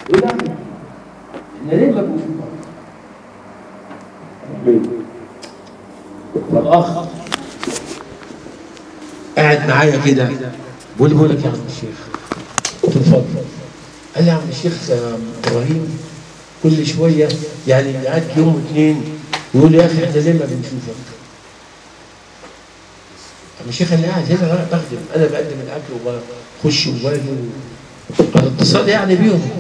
يقول لا احنا ليه ما بنشوف بعض؟ فالاخ قاعد معايا كده بقول بقول لك يا عم الشيخ قلت له اتفضل قال لي يا عم الشيخ آه، ابراهيم كل شويه يعني قعد يوم واثنين يقول لي يا اخي احنا ليه ما بنشوفك؟ عم الشيخ انا قاعد هنا أنا بخدم انا بقدم الاكل وبخش وباجي على اتصال يعني بيهم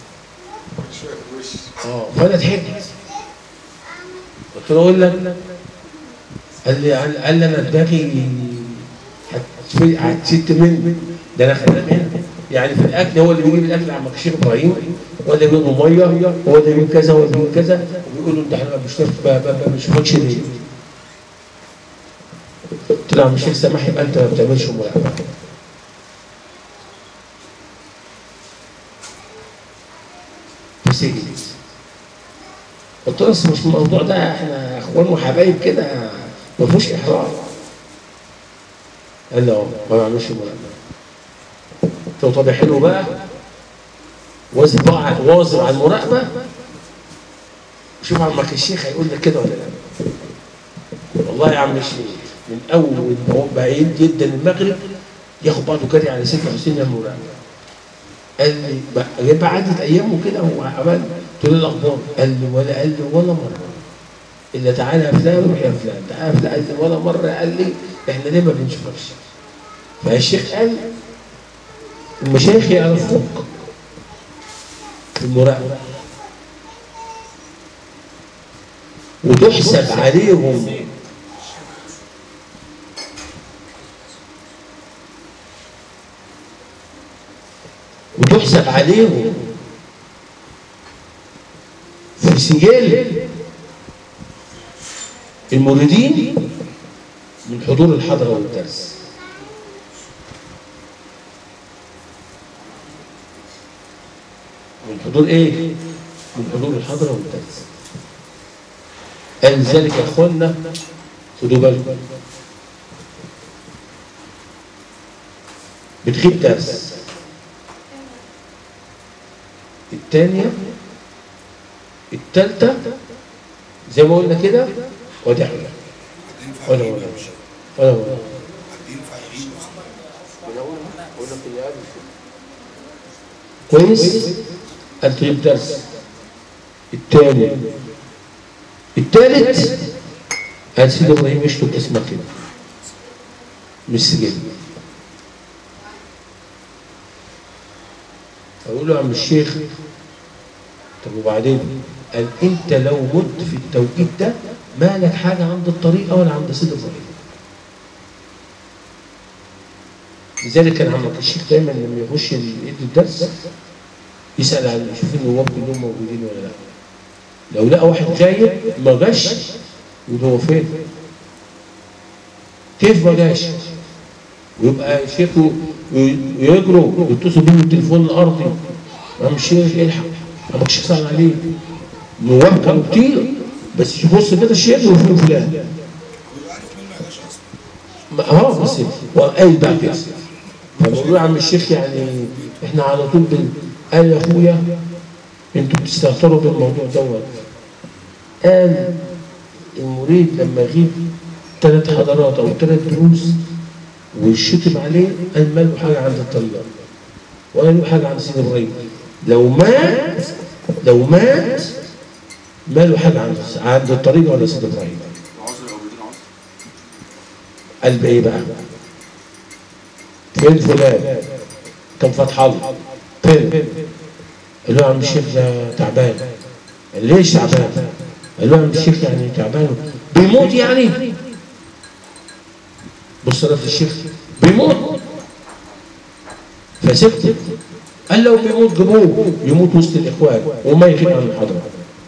اه فانا ضحكت قلت له اقول لك قال لي قال لي انا دماغي هتفي- هتست مني ده انا خدام هنا يعني في الاكل هو اللي بيجيب الاكل عم الشيخ ابراهيم هو اللي بيجيب ميه هو اللي بيجيب كذا هو اللي بيجيب كذا وبيقولوا انت احنا ما بنشوفش ما ما بنشوفكش ليه؟ قلت له يا عم الشيخ سامح يبقى انت ما بتعملش مراقبه فسكت قلت له بس مش الموضوع ده احنا اخوان وحبايب كده ما فيهوش احراج قال لي اه ما بعملش مراقبه قلت له طب يا حلو بقى واظب بقى واظب على المراقبه شوف عمك الشيخ هيقول لك كده ولا لا والله يا عم الشيخ من اول ما هو بعيد جدا المغرب ياخد بعضه كاري على سيدنا حسين المراقبه قال لي بقى بعدت ايامه كده هو عمل قلت له إيه الاخبار قال لي ولا قال لي ولا مره الا تعالى يا فلان روح يا فلان تعالى يا فلان قال لي ولا مره قال لي احنا ليه ما بنشوفكش فالشيخ قال المشايخ يعرفوك في المراقبه وتحسب عليهم وتحسب عليهم في سجل المريدين من حضور الحضرة والدرس من حضور ايه؟ من حضور الحضرة والدرس قال ذلك يا اخوانا خدوا بالكم بتغيب درس الثانية الثالثة زي ما قلنا كده ودع ولا ولا ولا ولا كويس قال تغيب درس الثاني الثالث قال سيدي ابراهيم يشتك اسمك كده مش سجل اقول له يا عم الشيخ طب وبعدين قال انت لو مت في التوقيت ده ما لك حاجه عند الطريقه ولا عند سيدي ابراهيم لذلك كان عمك الشيخ دايما لما يخش يدي الدرس يسال عن يشوف النواب كلهم موجودين ولا لا لو لقى واحد غايب ما غش يقول هو فين؟ كيف ما جاش؟ ويبقى شيخه ويجروا يتصلوا بيه بالتليفون الارضي يا عم الشيخ الحق ما بقاش يسال عليه نواب كانوا كتير بس يبص كده الشيخ وفين فلان ما- اه بس وقايل بقى كده فبقول له يا عم الشيخ يعني احنا على طول بن قال يا اخويا انتوا بتستهتروا بالموضوع دوت قال المريد لما يغيب ثلاث حضارات او ثلاث دروس ويشتم عليه قال ماله حاجه عند الطريقه ولا له حاجه عند سيدنا ابراهيم لو مات لو مات ماله حاجه عند عند الطريقه ولا سيدنا ابراهيم قال بايه بقى؟ فين فلان؟ كان فتح الله فين؟ قال له يا عم الشيخ ده تعبان قال ليش تعبان؟ قال له يا عم الشيخ يعني تعبان بيموت يعني؟ بص رد الشيخ بيموت فسكت قال لو بيموت جابوه يموت وسط الاخوان وما يغيب عن الحضره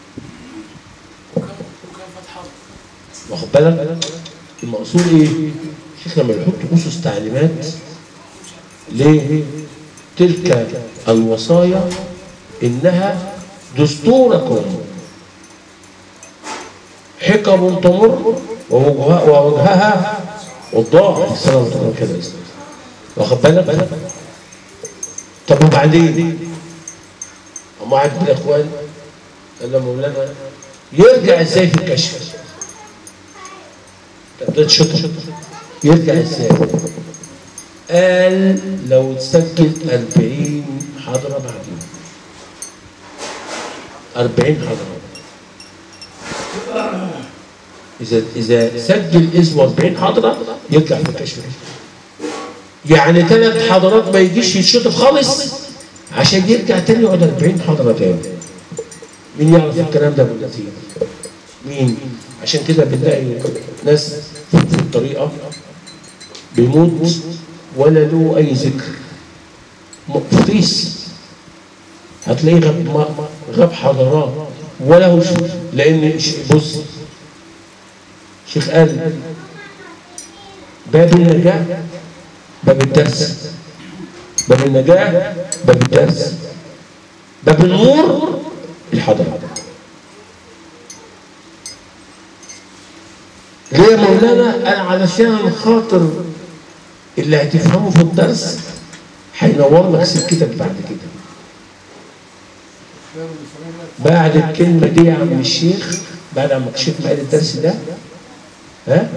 واخد بالك المقصود ايه؟ الشيخ لما يحط اسس تعليمات ليه؟ تلك الوصايا انها دستوركم حكم تمر ووجهها ووجهها وضاح صلى الله عليه وسلم واخد بالك طب وبعدين أما واحد من الإخوان قال له مولانا يرجع إزاي في الكشف؟ ده شطر يرجع إزاي؟ قال لو تسجل 40 حضرة بعدين 40 حضرة إذا إذا سجل اسمه 40 حضرة يرجع في الكشف يعني ثلاث حضرات ما يجيش يتشطب خالص عشان يرجع تاني يقعد 40 حضرة تاني مين يعرف الكلام ده ابو لطيف؟ مين؟ عشان كده بنلاقي ناس في الطريقة بيموت ولا له أي ذكر مقفيس هتلاقيه غاب غاب حضارات ولا هو شوف لأن بص شيخ قال باب النجاة باب الدرس باب النجاة باب الدرس باب النور الحضارة ليه يا مولانا قال علشان خاطر اللي هتفهمه في الدرس هينور لك سكتك بعد كده بعد الكلمة دي يا عم الشيخ بعد ما الشيخ قال الدرس ده ها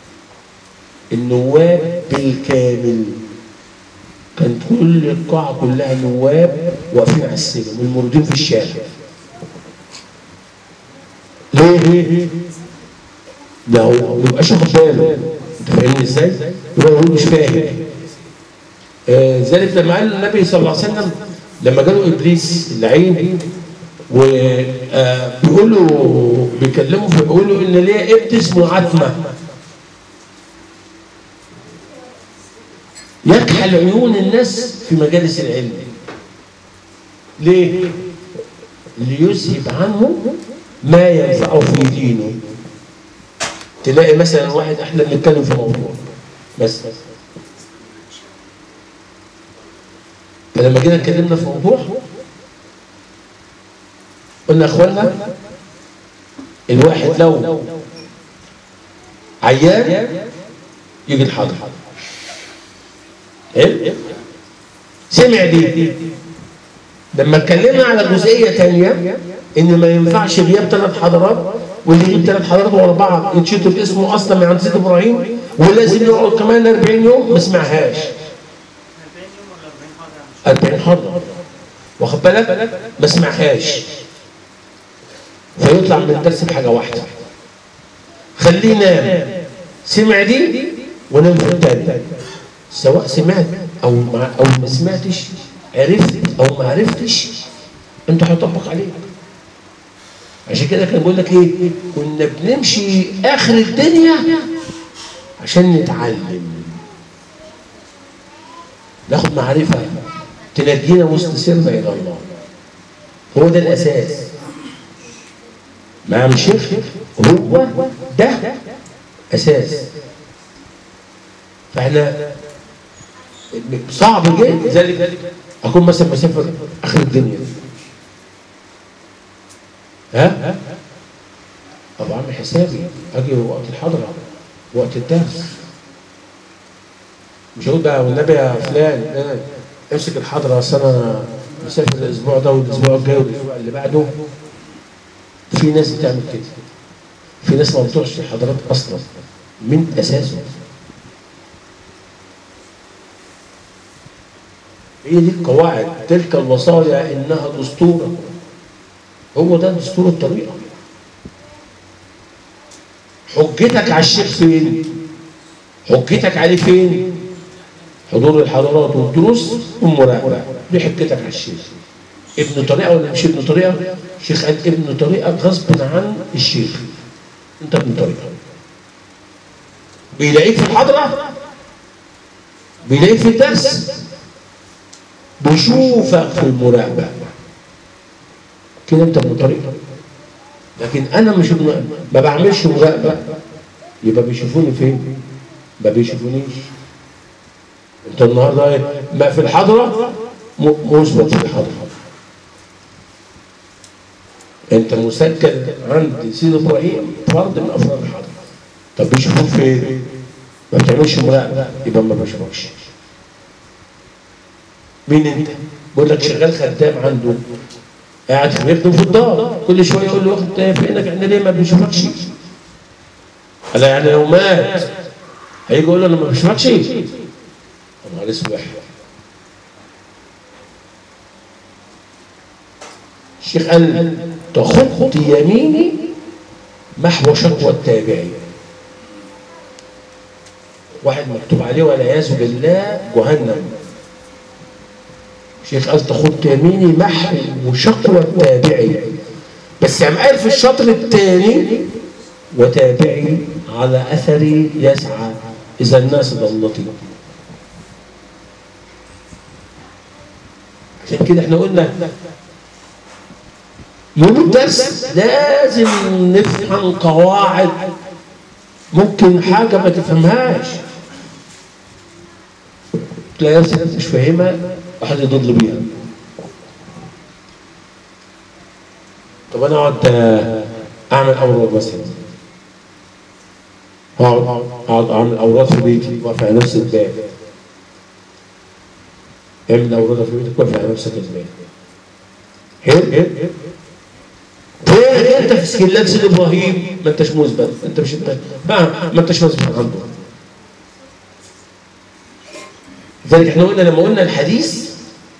النواب بالكامل كان كل القاعة كلها نواب واقفين على السلم والموردين في الشارع ليه؟ ده هو ما بيبقاش واخد باله انت فاهمني ازاي؟ يبقى هو مش فاهم آه ذلك لما قال النبي صلى الله عليه وسلم لما جاله ابليس اللعين وبيقول له بيكلمه فبيقول له ان ليه ابن اسمه عتمه يكحل عيون الناس في مجالس العلم ليه؟ ليذهب عنه ما ينفعه في دينه تلاقي مثلا واحد احنا بنتكلم في موضوع بس فلما جينا اتكلمنا في موضوع قلنا يا اخوانا الواحد لو عيان يجي الحاضر حلو سمع دي لما اتكلمنا على جزئيه ثانيه ان ما ينفعش غياب ثلاث حضارات واللي يجيب ثلاث حضارات ورا بعض يتشطب اسمه اصلا من عند سيد ابراهيم ولازم يقعد كمان 40 يوم ما سمعهاش 40 حضره واخد بالك ما سمعهاش فيطلع من الدرس بحاجه واحده خليه ينام سمع دي ونام في الثاني سواء سمعت او ما او ما سمعتش عرفت او ما عرفتش انت هيطبق عليك عشان كده كان بيقول لك ايه كنا بنمشي اخر الدنيا عشان نتعلم ناخد معرفه تنجينا وسط سيرنا الى الله هو ده الاساس مع الشيخ هو ده اساس فاحنا صعب جدا ذلك اكون مثلا مسافر اخر الدنيا ها طب اعمل حسابي اجي وقت الحضره وقت الدرس مش هقول بقى والنبي يا فلان آه. امسك الحضره اصل انا مسافر الاسبوع ده والاسبوع الجاي والاسبوع اللي بعده في ناس بتعمل كده في ناس ما بتروحش الحضارات اصلا من اساسه هي دي القواعد تلك الوصايا انها دستورا هو ده دستور الطريقه حجتك على الشيخ فين حجتك عليه فين حضور الحضارات والدروس والمراقبه دي حجتك على الشيخ ابن طريقه ولا مش ابن طريقه الشيخ قال ابن طريقه غصب عن الشيخ انت ابن طريقه بيلاقيك في الحضره بيلاقيك في الدرس بيشوفك في المراقبه كده انت ابن طريقه لكن انا مش ابن ما بعملش مراقبه يبقى بيشوفوني فين ما بيشوفونيش انت النهارده ما في الحضره مثبت في الحضره انت مسجل عند سيد ابراهيم فرد من افراد الحضره طب بيشوفوك فين ما بتعملش مراقبه يبقى ما بشوفكش مين انت بقول لك شغال خدام عنده قاعد في بيته في الدار كل شويه يقول له واخد فينك احنا ليه ما بنشوفكش؟ قال له يعني لو مات هيجي يقول له انا ما بشوفكش؟ يا نهار اسود الشيخ قال تخط يميني محو شكوى التابعين واحد مكتوب عليه والعياذ بالله جهنم الشيخ قال تخط يميني محو شكوى التابعي بس عم قال في الشطر الثاني وتابعي على اثري يسعى اذا الناس ضلتي عشان كده احنا قلنا يوم الدرس لازم نفهم قواعد ممكن حاجة ما تفهمهاش تلاقي نفسك مش فاهمها واحد يضل بيها طب انا اقعد اعمل اوراد مثلا اقعد اقعد اعمل اوراد في بيتي واقف على نفس الباب اعمل اوراد في بيتك واقف على نفسك الباب حلو ليه انت في سكيلات سيد ابراهيم ما انتش مثبت انت مش انت ما, ما انتش مثبت عنده لذلك احنا قلنا لما قلنا الحديث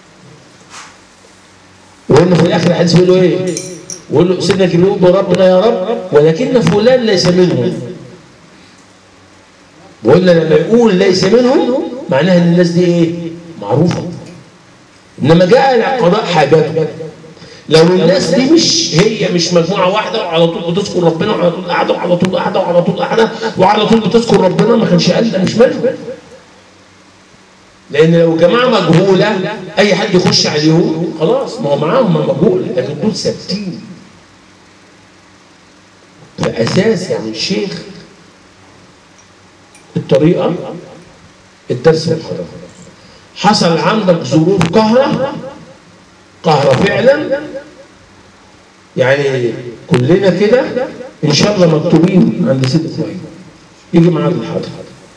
وقلنا في الاخر الحديث بيقول له ايه؟ بيقول له سيدنا جبريل يقول ربنا يا رب ولكن فلان ليس منهم وقلنا لما يقول ليس منهم معناها ان الناس دي ايه؟ معروفه انما جاء قضاء حاجته لو الناس دي مش هي مش مجموعه واحده وعلى طول بتذكر ربنا وعلى طول قاعده وعلى طول قاعده وعلى طول قاعده وعلى طول بتذكر ربنا ما كانش قال ده مش منهم لان لو جماعه مجهوله اي حد يخش عليهم خلاص ما هو معاهم مجهول لكن دول ثابتين فاساس يعني الشيخ الطريقه الدرس والحضاره حصل عندك ظروف قهره قهرة فعلا يعني كلنا كده ان شاء الله مكتوبين عند سيد ابراهيم يجي معاك الحاضر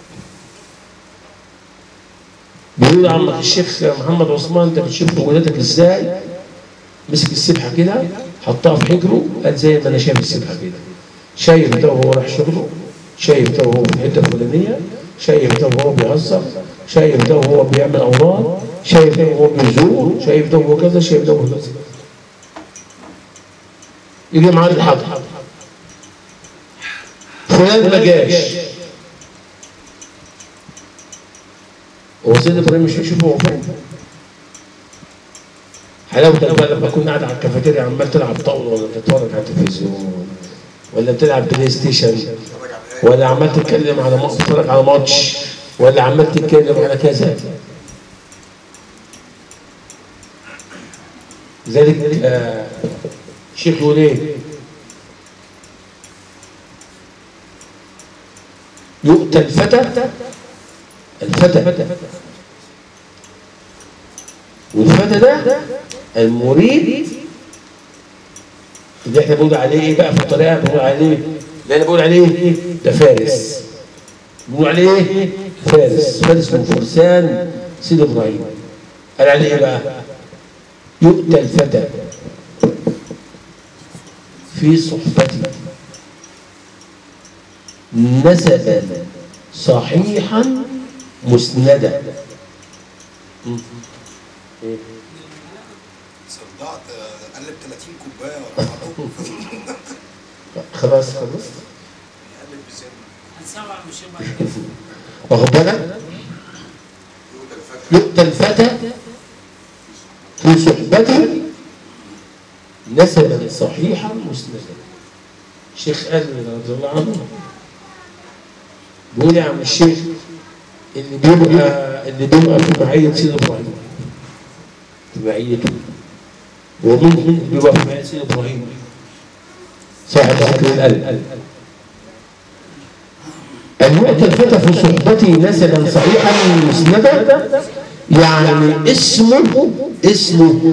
بيقول عمك الشيخ محمد عثمان انت بتشوف ولادك ازاي مسك السبحه كده حطها في حجره قال زي ما انا شايف السبحه كده شايف ده وهو رايح شغله شايف ده وهو في الحته الفلانيه شايف ده وهو بيهزر شايف ده وهو بيعمل اوراد شايف ده وهو بيزور شايف ده وهو كذا شايف ده وهو كذا يجي معاه الحضر فلان ما جاش هو سيد ابراهيم مش بيشوف هو فين حلاوتك بقى لما كنا قاعد على الكافيتيريا عمال تلعب طاوله ولا تتفرج على التلفزيون ولا بتلعب بلاي ستيشن ولا عمال تتكلم على تتفرج على ماتش ولا عمال تتكلم على كذا لذلك آه الشيخ يقول ايه يؤتى الفتى الفتى والفتى ده المريد اللي احنا بنقول عليه ايه بقى في الطريقه بنقول عليه اللي انا بقول عليه ايه ده فارس بنقول عليه ايه فارس فارس من فرسان سيد ابراهيم قال عليه ايه بقى يؤتى الفتى في صحبتي نسبا صحيحا مسندا صدعت قلب 30 كوبايه ورا بعضهم خلاص خلاص قلب بسن هنسمع مش بعد كده واخد بالك يؤتى الفتى يؤتى الفتى في صحبته نسبا صحيحا مسندا الشيخ قال رضي الله عنه بيقول يا عم الشيخ اللي بيبقى اللي بيبقى في معية سيد ابراهيم في معيته ومين مين بيبقى في معية سيد ابراهيم صاحب ذكر القلب أن يؤتى الفتى في صحبته نسبا صحيحا مسندا يعني اسمه اسمه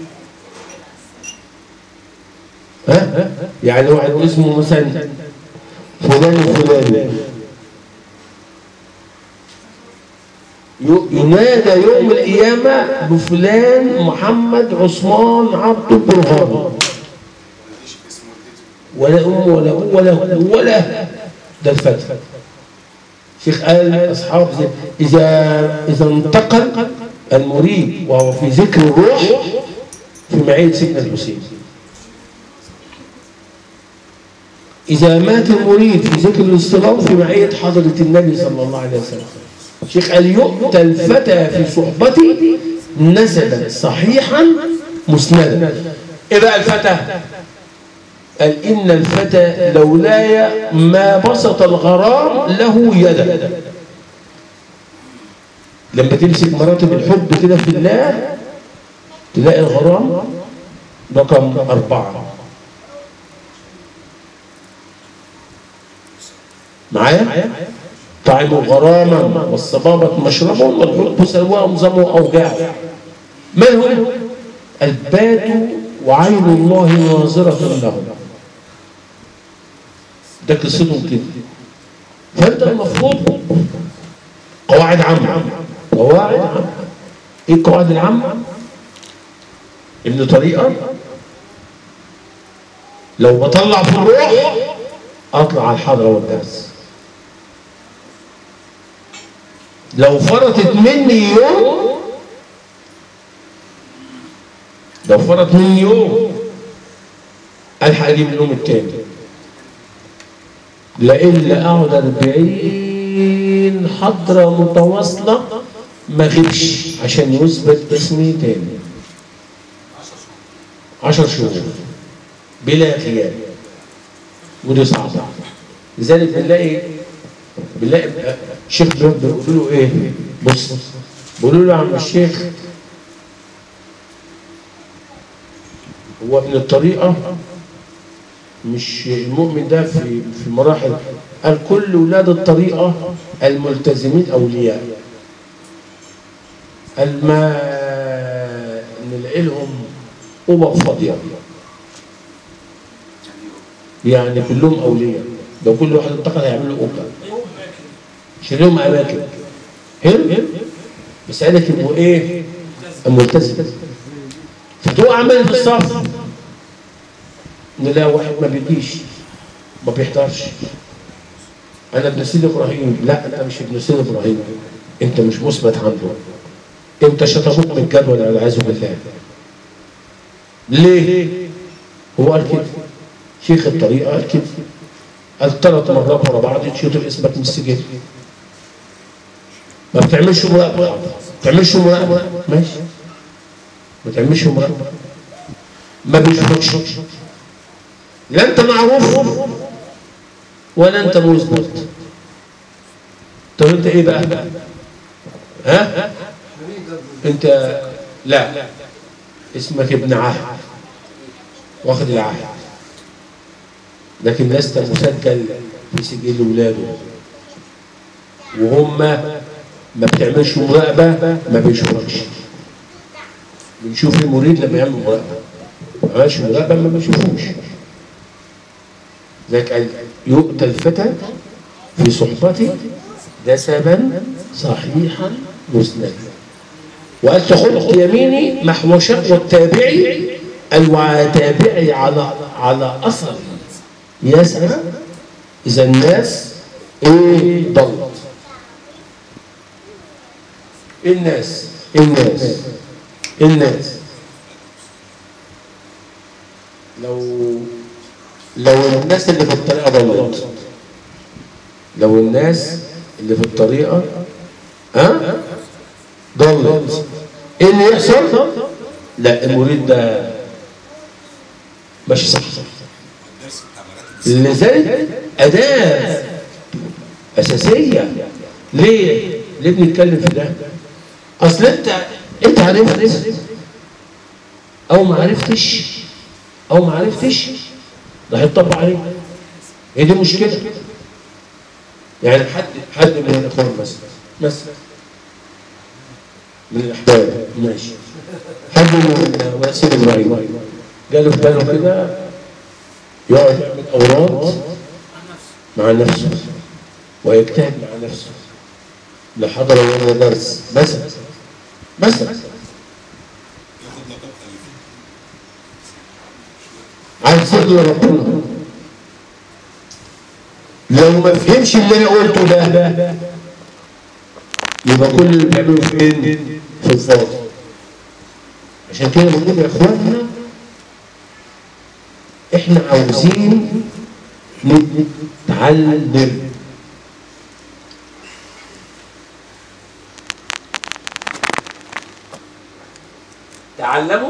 ها يعني واحد اسمه مثلا فلان فلان ي- ينادى يوم القيامة بفلان محمد عثمان عبد البرهان ولا أم ولا أم ولا أم ولا ده الفتح شيخ قال أصحاب زي إذا إذا انتقل المريد وهو في ذكر الروح في معية سيدنا الحسين إذا مات المريد في ذكر الاصطلاح في معية حضرة النبي صلى الله عليه وسلم شيخ قال يؤتى الفتى في صحبتي نسبا صحيحا مسندا إيه بقى الفتى؟ قال إن الفتى لولاي ما بسط الغرام له يدا لما تمسك مراتب الحب كده في الله تلاقي الغرام رقم أربعة معايا؟ طعم غراما والصبابة مشرب والحب سلوى نظام أوجاع من هو؟ البات وعين الله ناظرة له ده قصتهم كده فانت المفروض قواعد عامة قواعد عامة ايه القواعد العامة؟ ابن طريقة لو بطلع في الروح اطلع على الحضرة والدرس لو فرطت مني يوم لو فرط مني يوم الحق اجيب اليوم التاني لإلا أقعد أربعين حضرة متواصلة ما غيبش عشان يثبت اسمي تاني عشر شهور بلا غياب ودي صعبة لذلك بنلاقي بنلاقي شيخ بيقولوا له ايه بص بيقولوا له يا عم الشيخ هو ابن الطريقة مش المؤمن ده في في مراحل قال كل ولاد الطريقة الملتزمين أولياء قال ما نلاقي لهم أوضة فاضية يعني كلهم أولياء لو كل واحد انتقل هيعمل له أوضة مش لهم أماكن حلو بس قالك يبقوا إيه الملتزم فتقع عمال في الصف نلاقي واحد ما بيجيش ما بيحضرش انا ابن سيد ابراهيم لا انت مش ابن سيد ابراهيم انت مش مثبت عنده انت شطبوك من الجدول والعياذ بالله ليه هو قال كده شيخ الطريقه قال كده قال ثلاث مرات ورا بعض تشيط اسمك من السجن ما بتعملش مراقبه ما بتعملش مراقبه ماشي ما تعملش مراقبه ما بيشوفكش لا انت معروف ولا انت مثبت طب انت ايه بقى ها انت لا اسمك ابن عهد واخد العهد لكن لست مسجل في سجل ولاده وهم ما بتعملش مراقبه ما بيشوفكش بنشوف المريد لما يعمل مراقبه ما عملش مراقبه ما بنشوفوش ذلك قال يؤتى الفتى في صحبته نسبا صحيحا مسندا وقال تخط يميني محو شقوى التابعي الوعى تابعي على على اثر يسعى اذا الناس ايه ضلت الناس الناس الناس لو لو الناس اللي في الطريقة ضلت لو الناس اللي في الطريقة ها ضلت ايه اللي يحصل؟ لا المريد ده ماشي صح الدرس بتاع مراتب لذلك أداة أساسية ليه؟ ليه بنتكلم في ده؟ أصل أنت أنت عرفت أو ما عرفتش أو ما عرفتش ده هيطبق عليك هي دي مشكلة يعني حد حد من الإخوان مثلا مثلا من الأحباب ماشي حد من واسير إبراهيم جاله في باله كده يقعد يعمل أوراد مع نفسه ويجتهد مع نفسه لا حضر ولا درس مثلا مثلا ياخد لقب خليفه عايز يرضي ربنا لو ما فهمش اللي انا قلته ده يبقى كل اللي بيعمله فين في الفاضي عشان كده بنقول يا اخوانا احنا عاوزين نتعلم تعلموا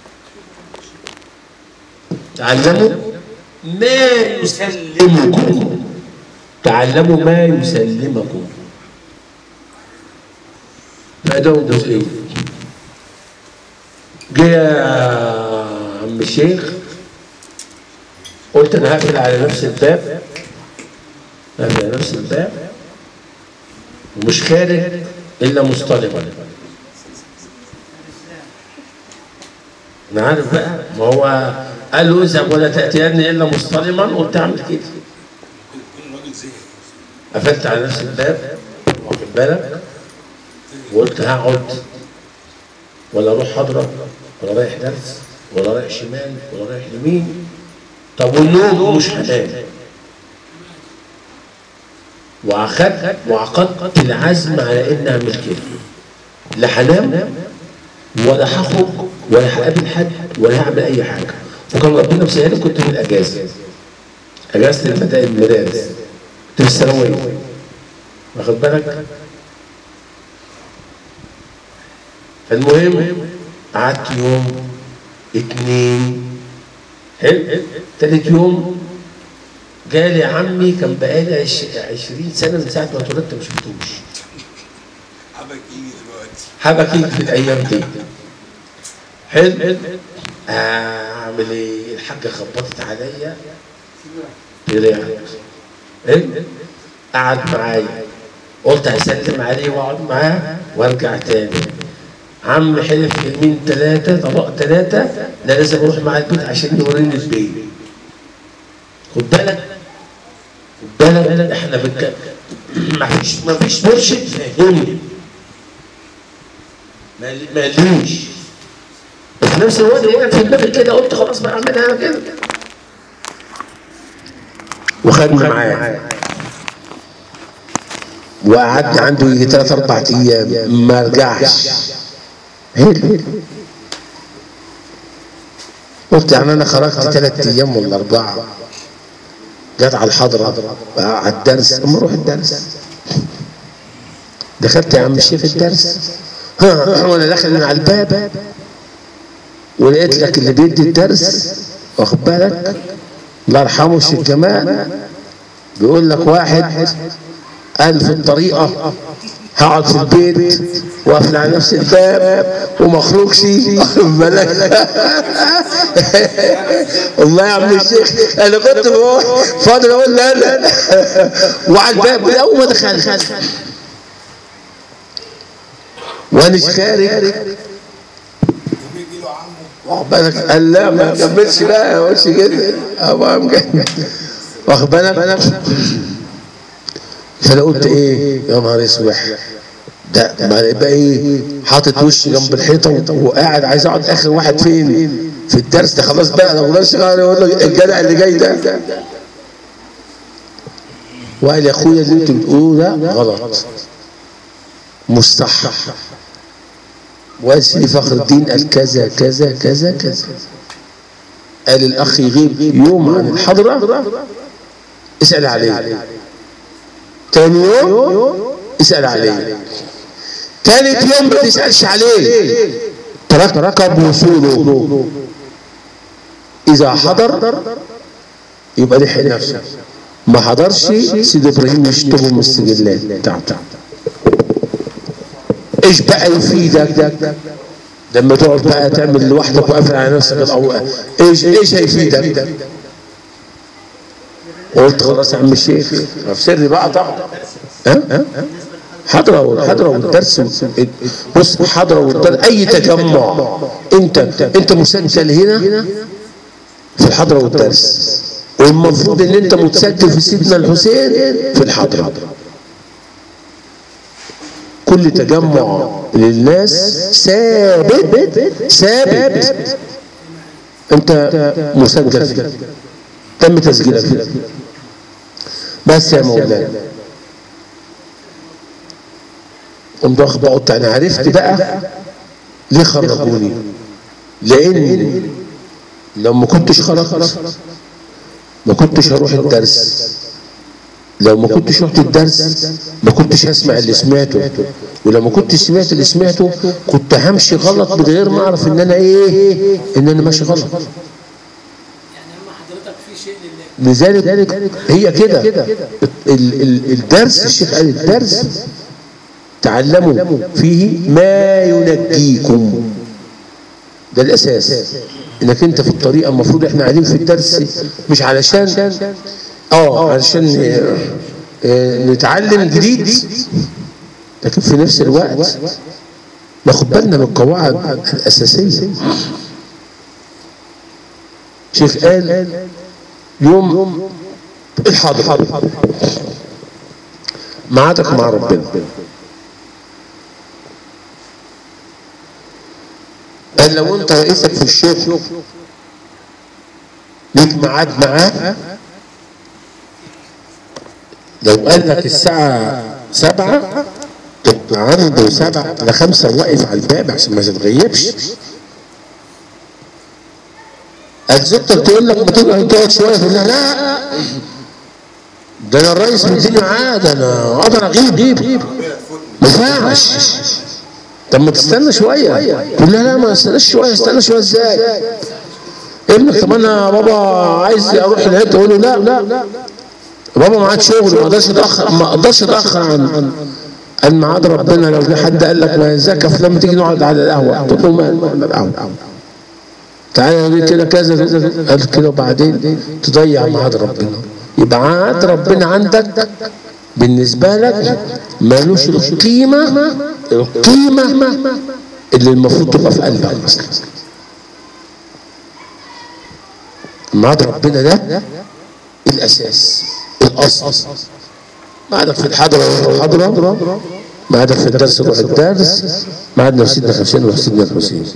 تعلموا ما يسلمكم تعلموا ما يسلمكم فأداهم جزئين جه يا عم الشيخ قلت انا هقفل على نفس الباب هقفل على نفس الباب ومش خارج الا مصطلبا انا عارف بقى ما هو قال له اذهب ولا تاتيني الا مصطلما قلت اعمل كده كل كل راجل زهق قفلت على نفس الباب واخد بالك وقلت هقعد ولا اروح حضره ولا رايح درس ولا رايح شمال ولا رايح يمين طب والنوم مش هنام وعقدت وعقدت العزم على اني اعمل كده لا هنام ولا هخرج ولا هقابل حد ولا هعمل اي حاجه وكان ربنا مسهل كنت في الاجازه اجازه المدا- المدارس كنت في الثانويه واخد بالك فالمهم قعدت يوم اتنين حلو تالت يوم جالي عمي كان بقالي عش- عشرين سنة من ساعة ما اتولدت ما شفتوش حبك يجي دلوقتي حبكي في الأيام دي حلو أعمل إيه الحاجة خبطت عليا طلعت حلو قعد معايا قلت هسلم عليه واقعد معاه وارجع تاني عم حلف يمين ثلاثة طبق ثلاثة لا لازم اروح معاه البيت عشان يوريني البيت خد بالك خد بالك احنا بنك ما فيش ما فيش مرشد فاهمني ما ما قاليش بس في نفس الوقت وقعت في دماغي كده قلت خلاص بقى اعملها أنا كده وخدني معاه وقعدت عنده يجي ثلاث اربع ايام ما رجعش حلو قلت يعني انا خرجت ثلاث ايام ولا اربعه جت على الحضره بقى على الدرس اما اروح الدرس دخلت يا عم الشيخ الدرس ها وانا داخل من على الباب ولقيت لك اللي بيدي الدرس واخد بالك الله يرحمه الشيخ جمال بيقول لك واحد قال في الطريقه هقعد في البيت واقفل على نفس الباب وما اخرجش واخد بالك والله يا عم الشيخ انا كنت بقول- فاضل اقول لا لا وعلى الباب من اول ما دخلت وانا خارج وبيجي له عمه واخد بالك قال لا ما كملش بقى ما قلتش كده ابو عم جاي واخد بالك فانا قلت ايه يا نهار اسود ده ما يبقى ايه حاطط وشي جنب الحيطه وقاعد عايز اقعد اخر واحد فين في الدرس ده خلاص بقى انا ما اقدرش اقعد اقول له الجدع اللي جاي ده وقال يا اخويا اللي انتوا بتقولوه ده غلط مش صح وقال سيدي فخر الدين قال كذا كذا كذا كذا قال الاخ يغيب يوم عن الحضره اسال عليه تاني يوم اسال عليه تالت يوم ما تسالش عليه ترك ركب وصوله اذا حضر يبقى لحق نفسه ما حضرش سيدي ابراهيم يشطبه من السجلات بتاعته ايش بقى يفيدك لما تقعد بقى تعمل لوحدك وقافل على نفسك الأول ايش ايش هيفيدك قلت خلاص يا عم الشيخ في سري بقى طبعا ها ها حضرة والحضرة والدرس وال- بص حضرة والدرس أي تجمع أنت أنت مسجل هنا في الحضرة والدرس والمفروض إن أنت متسجل في سيدنا الحسين في الحضرة كل تجمع للناس ثابت ثابت انت مسجل فيه تم تسجيلك فيه بس يا مولانا قمت واخد بقى قلت انا عرفت بقى ليه خرجوني لان لو ما كنتش خرجت ما كنتش هروح الدرس لو ما كنتش رحت الدرس ما كنتش هسمع اللي سمعته ولو ما كنتش سمعت اللي سمعته كنت همشي غلط من غير ما اعرف ان انا ايه ان انا ماشي غلط يعني اما حضرتك في شيء لله لذلك هي كده ال- ال- الدرس الشيخ قال الدرس تعلموا فيه ما ينجيكم ده الاساس انك انت في الطريقه المفروض احنا قاعدين في الدرس مش علشان اه علشان آه، آه، نتعلم جديد لكن في نفس الوقت ناخد بالنا من القواعد الاساسيه شيخ قال يوم الحاضر ميعادك مع ربنا قال لو انت رئيسك في الشغل ليك ميعاد معاه لو قال لك الساعة سبعة تبقى عنده سبعة لخمسة واقف على الباب عشان ما تتغيبش الزوجة تقول لك ما تقعد تقعد شوية تقول لها لا ده انا الرئيس مديني ميعاد انا اقدر اغيب ما ينفعش طب ما تستنى شويه تقول لها لا ما استناش شويه استنى شويه ازاي ابنك طب انا بابا عايز اروح العيد تقول له لا لا بابا معاد شغل ما اقدرش اتاخر ما اقدرش اتاخر عن عن عن ميعاد ربنا لو جه حد قال لك ما ازيك يا فلان ما تيجي نقعد على القهوه تقول له ما ما- القهوه تعالى ليه كده كذا كذا كذا. قال كده وبعدين تضيع ميعاد ربنا يبقى ميعاد ربنا عندك بالنسبة لك مالوش القيمة القيمة اللي المفروض تبقى في قلبك مثلا ميعاد ربنا ده الأساس الأصل ميعادك في الحضرة روح الحضرة ميعادك في الدرس روح الدرس ميعادنا في سيدنا حسين روح سيدنا الحسين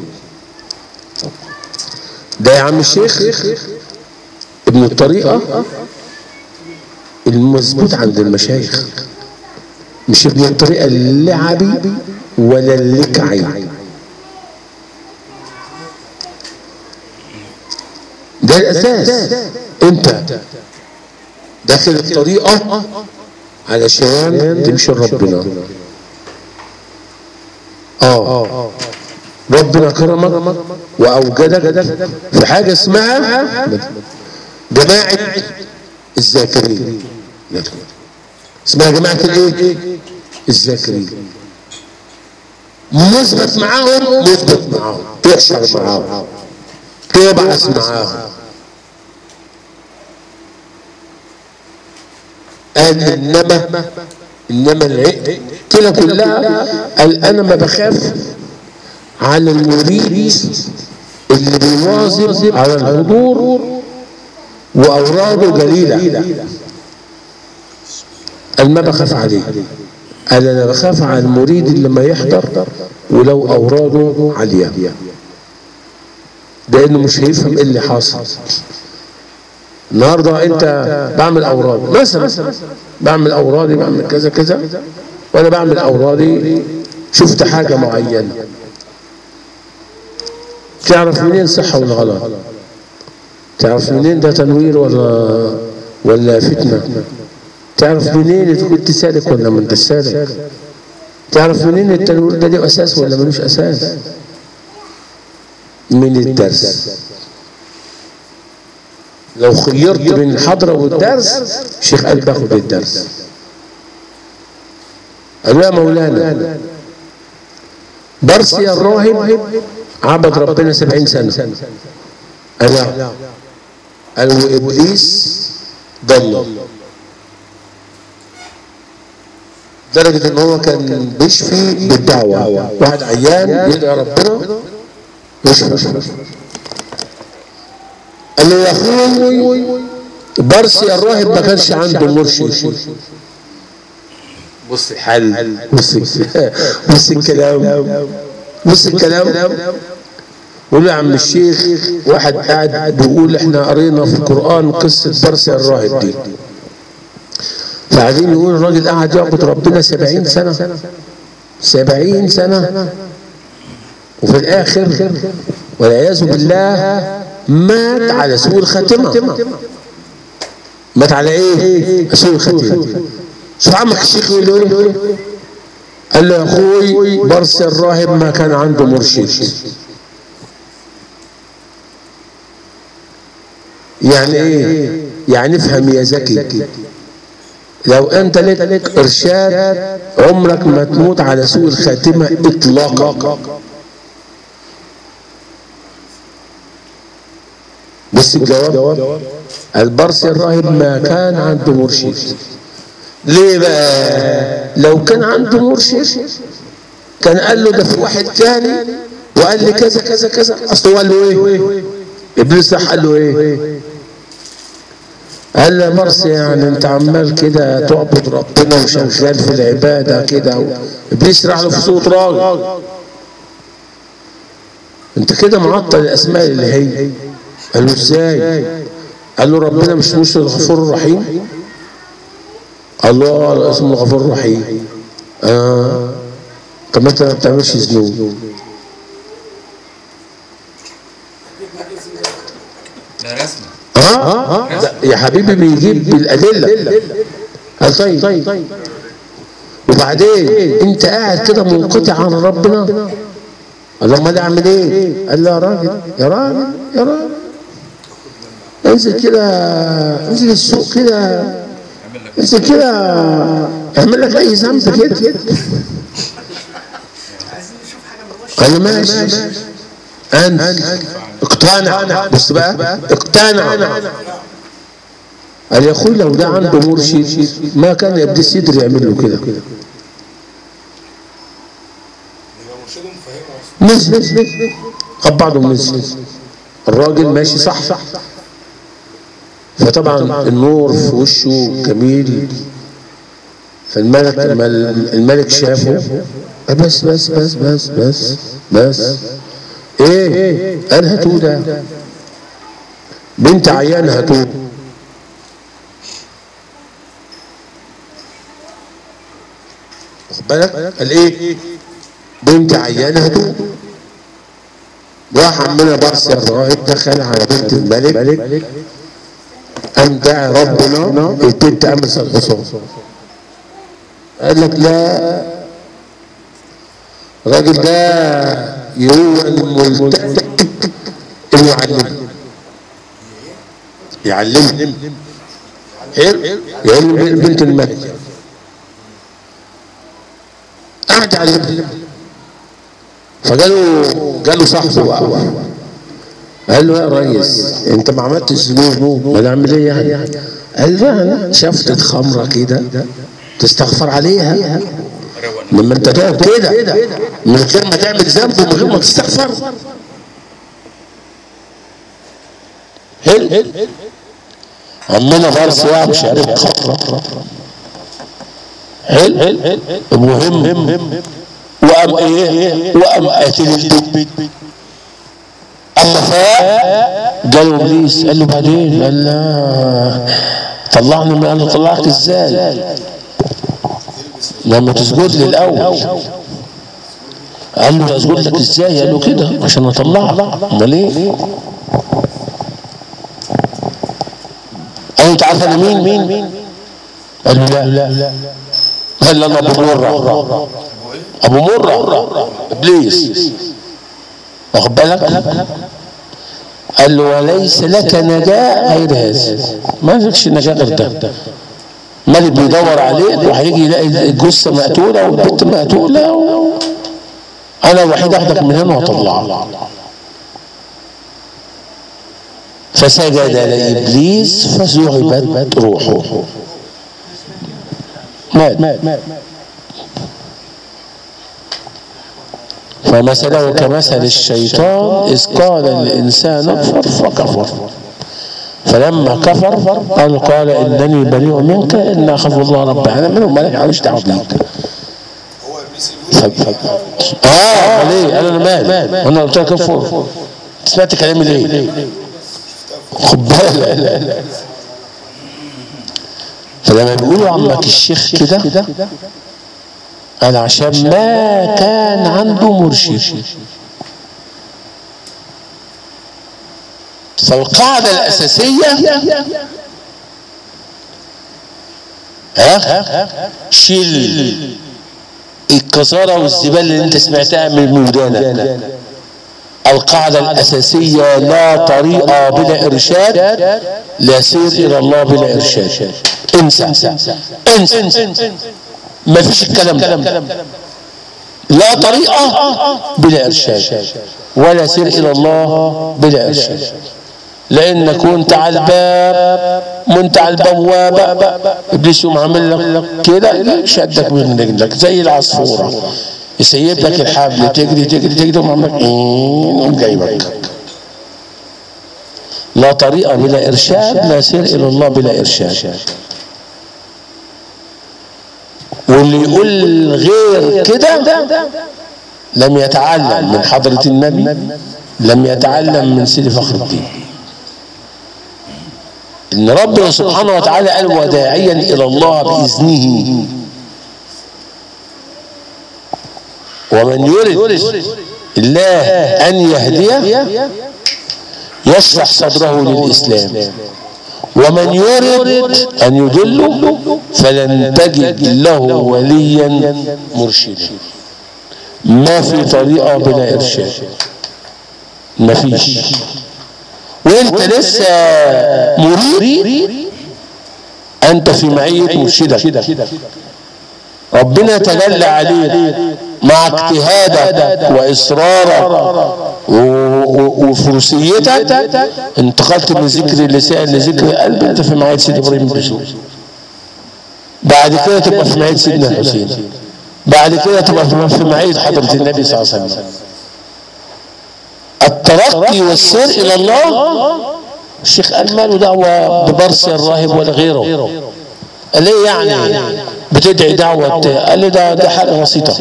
ده يا عم الشيخ ابن الطريقة المظبوط عند المشايخ مش ابن الطريقة اللعبي ولا اللكعي ده الأساس أنت داخل الطريقة علشان تمشي ربنا آه ربنا كرمك وأوجدك في حاجة اسمها جماعة الذاكرين اسمها جماعة الايه؟ الذاكرين مثبت معاهم مثبت معاهم تحشر معاهم تبعث معاهم قال انما انما العقل كده كلها قال انا ما بخاف على المريد اللي بيواظب على الحضور واوراده جليله قال ما بخاف عليه قال انا بخاف على المريد اللي ما يحضر ولو اوراده عاليه لانه مش هيفهم ايه اللي حاصل النهارده انت بعمل اوراد مثلا بعمل اورادي بعمل كذا كذا وانا بعمل اورادي شفت حاجه معينه تعرف منين صح ولا غلط تعرف منين ده تنوير ولا ولا فتنه تعرف منين اذا كنت سالك ولا ما انت سالك تعرف منين التنوير ده له اساس ولا ملوش اساس من الدرس لو خيرت بين الحضرة والدرس شيخ قال باخد الدرس قال يا مولانا برسي الراهب عبد ربنا سبعين سنة أنا قال وإبليس ضل لدرجة إن هو كان بيشفي بالدعوة واحد عيان يدعي ربنا يشفي قال له يا اخوي برسي الراهب ما كانش عنده مرشد بص الحل بص بص الكلام بص الكلام قول يا عم الشيخ واحد قاعد بيقول احنا قرينا في القرآن قصة برسي الراهب دي فقاعدين يقول الراجل قاعد يعبد ربنا سبعين سنة سبعين سنة وفي الآخر والعياذ بالله مات على سوء الخاتمة مات على ايه؟ سوء الخاتمة شو عمك الشيخ يقول له ايه؟ قال له يا اخوي برس الراهب ما كان عنده مرشد يعني ايه؟ يعني افهم يا زكي لو انت لك ارشاد عمرك ما تموت على سوء الخاتمه اطلاقا بص الجواب البرص الراهب ما كان عنده مرشد ليه بقى لو كان عنده مرشد كان قال له ده في واحد تاني وقال لي كذا كذا كذا اصل هو قال له ايه ابليس راح قال له ايه قال له يا مرسي يعني انت عمال كده تعبد ربنا وشغال في العباده كده ابليس راح له في صوت راجل انت كده معطل الاسماء اللي هي قال له ازاي قال له ربنا مش مش الغفور الرحيم الله اسمه الغفور الرحيم آه. طب انت ما بتعملش ذنوب ده رسمه اه لا، يا حبيبي بيجيب بالادله قال طيب وبعدين انت قاعد كده منقطع عن ربنا قال له امال اعمل ايه؟ قال له يا راجل يا راجل يا راجل انزل كده انزل السوق كده انزل كده اعمل لك اي ذنب كده قال له ماشي انت اقتنع بص بقى اقتنع قال يا اخوي لو ده عنده مرشد ما كان ابليس يقدر يعمل له كده يبقى مرشدهم فاهمه اصلا نزل خد بعضه ونزل الراجل ماشي صح فطبعا النور في وشه جميل فالملك لما الملك شافه قال بس بس بس بس بس بس ايه قال هاتوه ده بنت عيان هاتوه واخد بالك قال ايه بنت عيانة هاتوه راح عمنا برس الراهب دخل على بنت الملك قام داعي ربنا البنت امس الحصان قال لك لا الراجل ده هو الملتزم انه يعلمني يعلمني حلو يعلم بنت الملك قعد يعلمني فقالوا قالوا صاحبه بقى قال له يا ريس انت ما عملتش ذنوب ما نعمل ايه يعني قال له انا شفت خمره كده تستغفر عليها لما انت تقعد كده من غير ما تعمل ذنب ومن غير ما تستغفر حلو عمنا فارس واحد مش عارف خمره حلو المهم وقام ايه وقام قاتل البيت اما فاق جاله ابليس قال له بعدين قال لا طلعني من قال له طلعك ازاي لما تسجد لي الاول قال له اسجد لك ازاي قال له كده عشان اطلعك امال ايه قال له انت عارف انا مين مين قال له لا لا قال له انا ابو مره ابو مره ابليس واخد بالك قال له وليس لك نجاة غير هذا ما فيكش نجاة غير ده ملك بيدور عليك وهيجي يلاقي الجثة مقتولة والبنت مقتولة و... أنا الوحيد أخدك من هنا وأطلعك فسجد لإبليس فذهبت روحه مات فمثله كمثل الشيطان إذ قال الإنسان اكفر فكفر فلما كفر قال قال انني بريء منك ان اخاف الله رب العالمين مالك ماليش دعوه بيك هو ابليس الوحيد ف... ف... اه امال ايه انا مال انا قلت لك كفر سمعت كلامي ليه خد بالك فلما بيقولوا عمك الشيخ كده قال عشان ما كان عنده مرشد فالقاعدة الأساسية ها شيل الكسارة والزبالة اللي انت سمعتها من ودانك القاعدة الأساسية لا طريق بلا إرشاد لا سير إلى الله بلا إرشاد انسى انسى ما فيش الكلام ده لا طريقة بلا إرشاد ولا سير إلى الله بلا إرشاد لأنك كنت على الباب وانت على البوابة إبليس يقوم عامل لك كده شدك من رجلك زي العصفورة يسيب لك الحبل تجري تجري تجري يقوم عامل لك يقوم جايبك لا طريقة بلا إرشاد لا سير إلى الله بلا إرشاد واللي يقول غير كده لم يتعلم من حضرة النبي لم يتعلم من سيدي فخر الدين ان ربنا سبحانه وتعالى قال وداعيا الى الله باذنه ومن يرد الله ان يهديه يشرح صدره للاسلام ومن يرد ان يضله فلن تجد له وليا مرشدا ما في طريقه بلا ارشاد ما فيش وانت لسه مريد انت في معيه مرشدك ربنا تجلى عليك مع اجتهادك واصرارك وفروسيتك انتقلت من ذكر اللسان لذكر القلب انت في معيه سيدي ابراهيم بن بعد كده تبقى في معيه سيدنا الحسين بعد كده تبقى في معيه حضره النبي صلى الله عليه وسلم الترقي والسير الى الله الشيخ قال ماله دعوه ببرص الراهب ولا غيره قال ليه يعني بتدعي دعوه قال لي ده ده حاجه بسيطه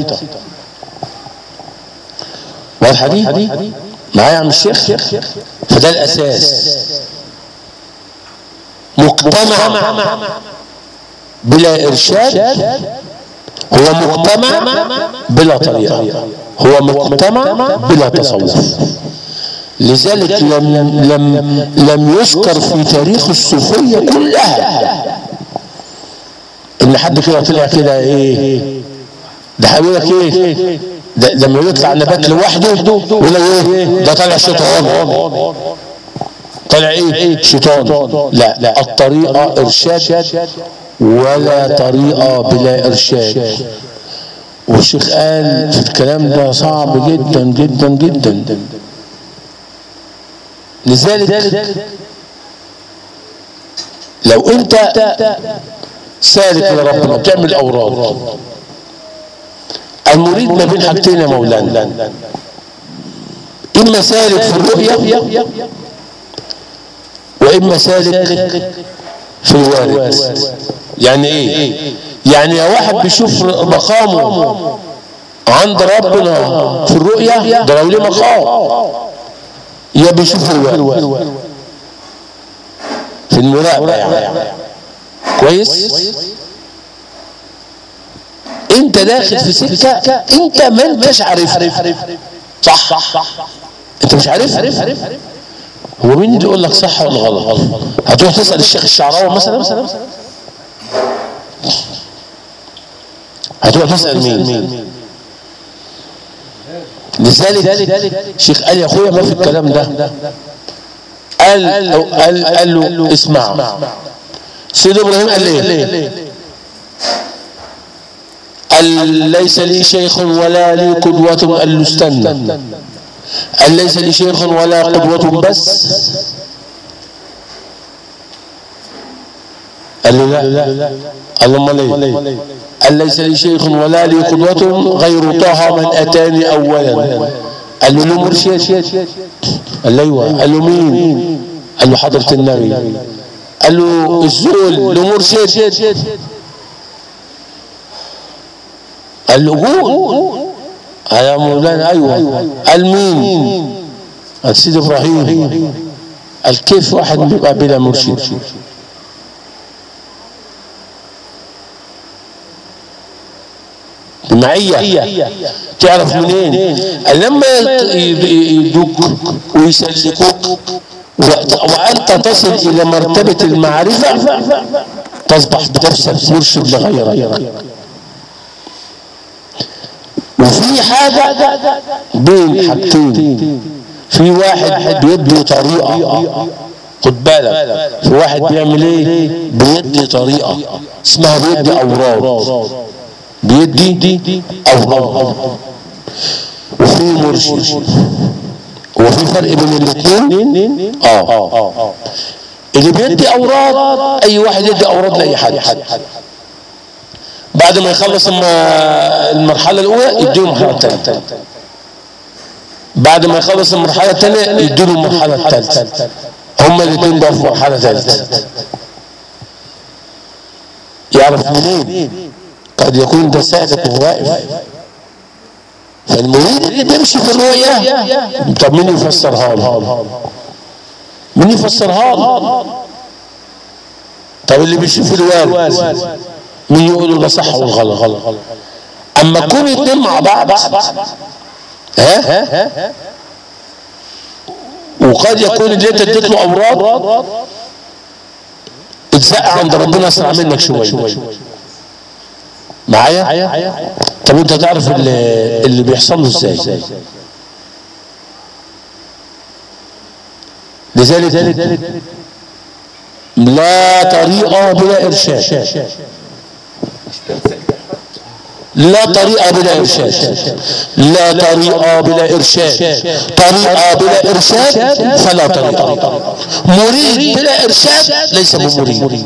واضحه دي معايا يا عم الشيخ فده الاساس مجتمع بلا ارشاد هو مجتمع بلا طريقه هو مجتمع بلا تصوف لذلك لم لم لم يذكر في تاريخ الصوفيه كلها ان حد كده طلع كده ايه ده هيقول لك ايه ده لما يطلع نبات لوحده يقول لك ايه ده طالع شيطان طالع ايه شيطان لا لا الطريقه ارشاد ولا طريقه بلا ارشاد والشيخ قال في الكلام ده صعب جدا جدا جدا لذلك لو انت سالك لربنا بتعمل اوراد المريد ما بين حاجتين يا مولانا اما سالك في الرؤيا واما سالك في الوارد يعني ايه يعني يا واحد بيشوف مقامه عند ربنا في الرؤيا ده لو ليه مقام يا بيشوف الوارد في المراقبه يعني كويس انت داخل في سكه انت ما انتش عارفها صح انت مش عارف هو مين اللي يقول لك صح ولا غلط هتروح تسال الشيخ الشعراوي مثلا هتروح تسال مين لذلك الشيخ قال يا اخويا ما في الكلام ده قال قال قال له اسمع سيد ابراهيم قال ليه قال ليس لي شيخ ولا لي قدوة قال له استنى قال ليس لي شيخ ولا قدوة بس قال له لا قال له امال ايه قال ليس لي شيخ ولا لي قدوة غير طه من اتاني اولا قال له له مرشد قال له ايوه قال له مين قال له حضرة النبي قال له الزول له مرشد قال له قول قال يا مولانا ايوه قال مين قال سيد ابراهيم قال كيف واحد بيبقى بلا مرشد معية تعرف منين قال لما يدوك ويسلكوك وأنت تصل إلى مرتبة المعرفة تصبح بنفسك مرشد لغيرك وفي حاجة بين حاجتين في واحد بيدي طريقة خد بالك في واحد بيعمل ايه بيدي طريقة اسمها بيدي أوراد بيدي أوراد وفي مرشد وفي فرق بين الاثنين اه اللي بيدي اوراد اي واحد يدي اوراد لاي حد بعد ما يخلص المرحله الاولى يديله المرحله الثانيه بعد ما يخلص المرحله الثانيه يديله المرحله الثالثه هما الاثنين بقى في مرحله ثالثه يعرف منين قد يكون ده ساعدك وهو واقف فالمريد اللي بيمشي في الرؤية طب مين يفسرها له مين يفسرها له طب اللي بيشوف الوارد مين يقول له ده صح والغلط اما تكون اتنين مع بعض ها وقد يكون اللي انت اديت له امراض اتزق عند ربنا اسرع منك شويه معايا طب انت تعرف اللي, اللي بيحصل له ازاي لذلك لا طريقة بلا إرشاد لا طريقة بلا إرشاد لا طريقة بلا إرشاد طريقة بلا إرشاد فلا طريقة مريد بلا إرشاد ليس بمريد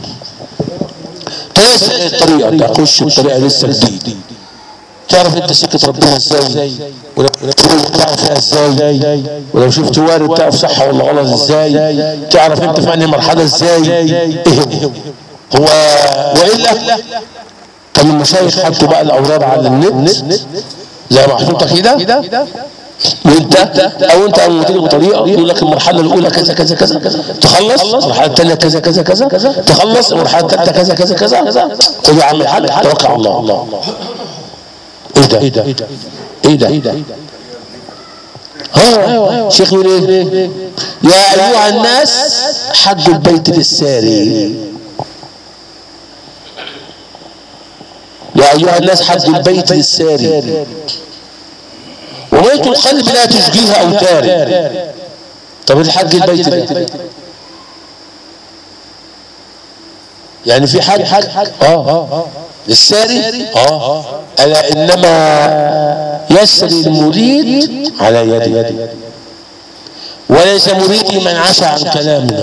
تلاقي الطريقة تخش الطريقة لسه جديد تعرف انت سكة ربنا ازاي ولو تعرف فيها ازاي ولو شفت وارد تعرف صح ولا غلط ازاي تعرف انت في انهي مرحلة ازاي ايه هو هو والا كان المشايخ حطوا بقى الاوراد على النت زي ما محطوطه كده وانت او انت او تيجي بطريقه يقول لك المرحله الاولى كذا كذا كذا تخلص المرحله الثانيه كذا كذا كذا تخلص المرحله الثالثه كذا كذا كذا قول يا عم الحاج توكل على الله ايه ده ايه ده ايه ده ايه ده ها شيخ يقول ايه يا ايها الناس حج البيت للساري يا ايها الناس حج البيت للساري وميت القلب لا تشجيه اوتار طب الحج البيت ده يعني في حج حج اه اه للساري اه الا انما يسري المريد على يدي وليس مريدي من عشى عن كلامنا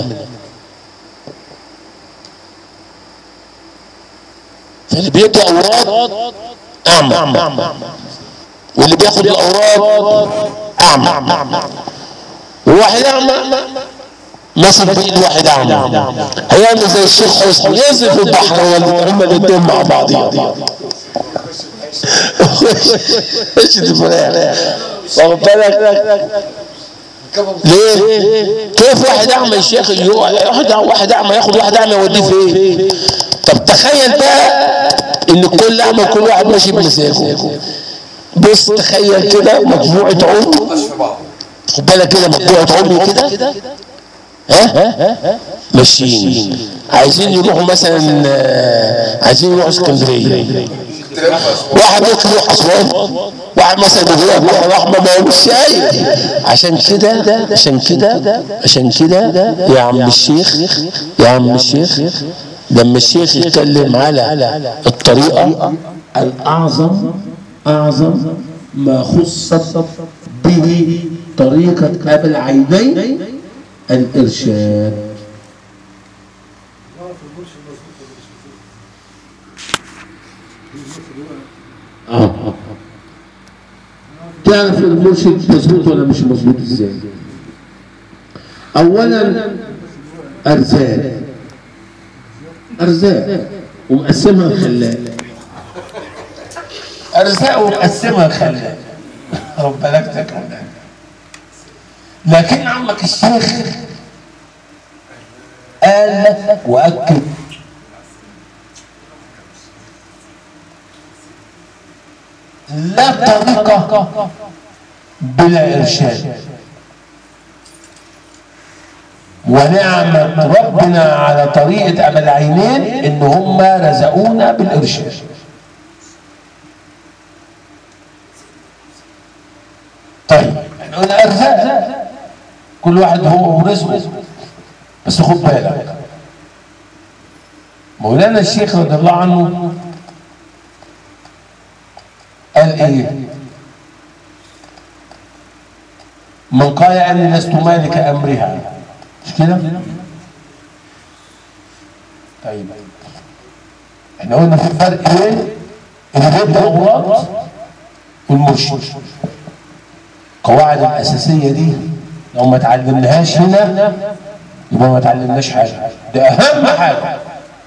فاللي بيدي اوراد اعمى واللي بياخد الاوراد اعمى وواحد اعمى ماسك بايد واحد اعمى هيعمل زي الشيخ حسني ينزل في البحر ولا هما الاثنين مع بعض ايش الفلان واخد بالك ليه؟ كيف واحد اعمى يا شيخ واحد واحد اعمى ياخد واحد اعمى يوديه فين؟ طب تخيل بقى ان كل اعمى كل واحد ماشي بمزاجه بص تخيل كده مجموعة عمر خد بالك كده مجموعة عمر كده ها ماشيين عايزين يروحوا مثلا عايزين يروحوا اسكندريه واحد ممكن يروح اسوان واحد مثلا بيقول لك رحمه ما هو مش شايف عشان كده عشان كده عشان كده يا عم الشيخ يا عم الشيخ لما الشيخ يتكلم على الطريقه الاعظم اعظم ما خصت به طريقه ابي العينين الارشاد اه تعرف المرشد مظبوط ولا مش مظبوط ازاي اولا ارزاق ارزاق ومقسمها خلاق ارزاق ومقسمها خلاق رب بالك تكون لكن عمك الشيخ قال لك واكد لا طريقه بلا ارشاد ونعمة ربنا على طريقة أبا العينين إن هم رزقونا بالإرشاد طيب احنا قلنا أرزاق كل واحد هو ورزقه بس خد بالك مولانا الشيخ رضي الله عنه قال ايه من قال اني لست مالك امرها مش كده طيب احنا قلنا في فرق بين اللي بيبدا اوراد والمرشد القواعد الاساسيه دي لو ما اتعلمناهاش هنا يبقى ما اتعلمناش حاجه ده اهم حاجه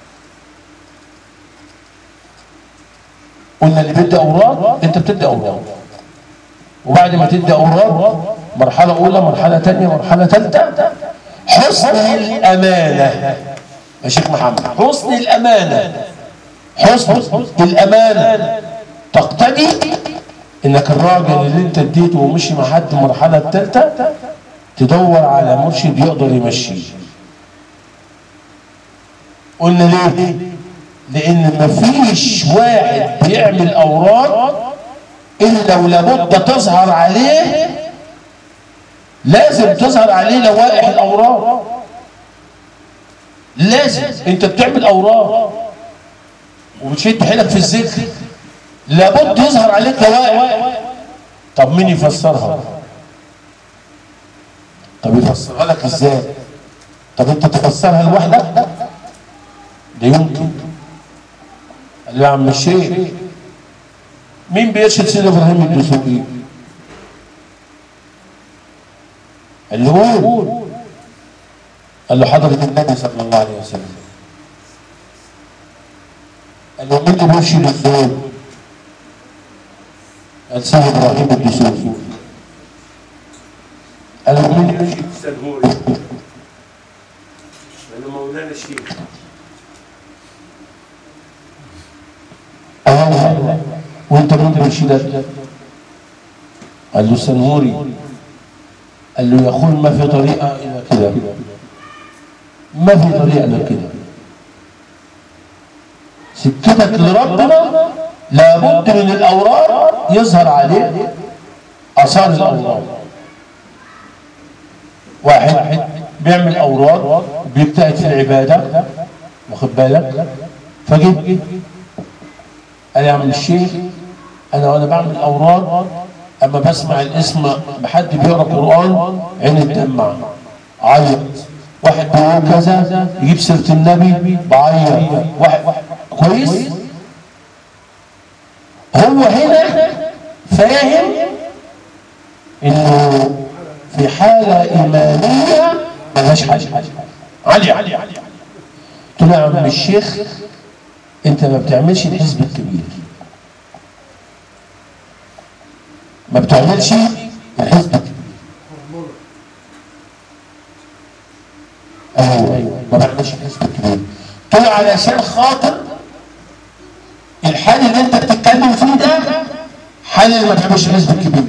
قلنا اللي بيدي اوراد انت بتدي اوراد وبعد ما تدي اوراد مرحله اولى مرحله ثانيه مرحله ثالثه حسن الامانه يا شيخ محمد حسن الامانه حسن الامانه تقتدي انك الراجل اللي انت اديته ومشي مع حد المرحله الثالثه تدور على مرشد يقدر يمشيه قلنا ليه لان مفيش واحد بيعمل اوراد الا ولابد تظهر عليه لازم تظهر عليه لوائح الاوراد لازم انت بتعمل اوراد وبتشد حيلك في الذكر لابد يظهر عليك لوائح طب مين يفسرها طب يفسرها لك ازاي طب انت تفسرها لوحدك ده يمكن قال له يا عم الشيخ مين بيرشد سيدنا ابراهيم الدسوقي قال له قول قال له حضرة النبي صلى الله عليه وسلم قال له مين اللي بيرشد الزوج قال سيدنا ابراهيم الدسوقي قال له مين اللي بيرشد السنهوري قال له مولانا الشيخ اه وانت مين بيرشدك قال له السنهوري قال له يا اخوي ما في طريقه الى كده ما في طريقه الا كده سكتك لربنا لابد من الاوراد يظهر عليه اثار الاوراد واحد بيعمل اوراد بيجتهد في العباده واخد بالك فجيت قال يا عم الشيخ انا وانا بعمل اوراد اما بسمع الاسم بحد بيقرا قران عيني تدمع عيط واحد بيقول كذا يجيب سيره النبي بعيط واحد كويس هو هنا فاهم انه في حاله ايمانيه ملهاش حاجه عاليه عاليه عاليه قلت له يا عم الشيخ انت ما بتعملش الحزب الكبير ما بتعملش الحزب الكبير ايوه ايوه ما بعملش الحزب الكبير قلت له علشان خاطر الحال اللي انت بتتكلم فيه ده حال اللي ما بيعملش الحزب الكبير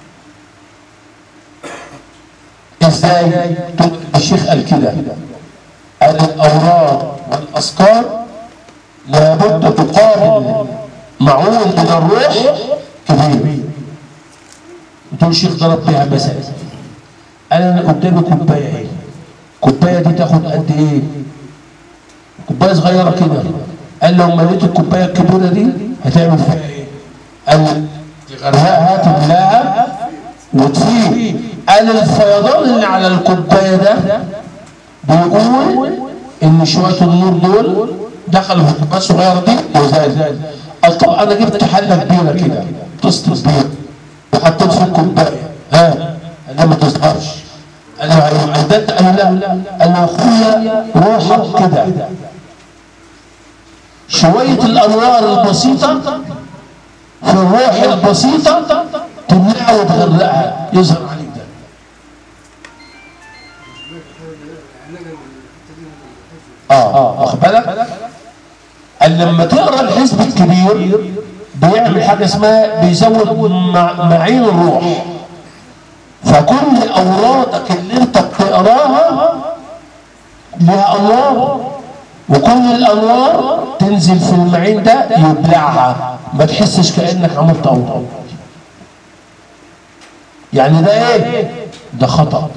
ازاي؟ قلت له الشيخ قال كده قال الاوراد والاذكار لابد تقابل معون من الروح كبير قلت له الشيخ ضرب بيها مثل قال انا قدامي كوبايه اهي الكوبايه دي تاخد قد ايه؟ كوبايه صغيره كده قال لو مليت الكوبايه الكبيره دي هتعمل فيها ايه؟ قال تغرقها تملاها وتفيض قال الفيضان اللي على الكوبايه ده بيقول ان شويه النور دول دخلوا في الكوبايه الصغيره دي وزاد قال طب انا جبت حله كبيره كده طست كبيره وحطيت في الكوبايه ها قال ما تصغرش قال له عدت قال له لا قال له يا اخويا روحك كده شوية الأنوار البسيطة في الروح البسيطة تمنعها وتغرقها يظهر عليك ده اه واخد بالك قال لما تقرا الحزب الكبير بيعمل حاجه اسمها بيزود مع- معين الروح فكل اورادك اللي انت بتقراها لها انوار وكل الانوار تنزل في المعين ده يبلعها ما تحسش كانك عملت اوراد يعني ده ايه ده خطا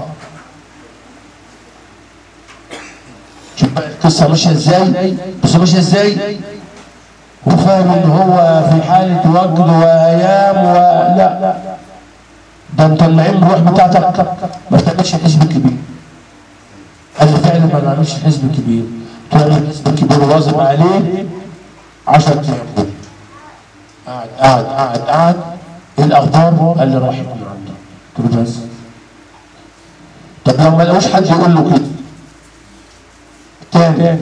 شوف بقى القصه ماشيه ازاي القصه ماشيه ازاي هو فاهم ان هو في حاله وجد وايام ولا ده انت المعين الروح بتاعتك ما بتعملش حزب كبير قال لي فعلا ما نعملش حزب كبير قلت له حزب كبير واظب عليه 10 ايام قاعد قاعد قاعد قاعد ايه الاخبار؟ قال لي راحت من عنده قلت له بس طب لو ما لقوش حد يقول له كده تاني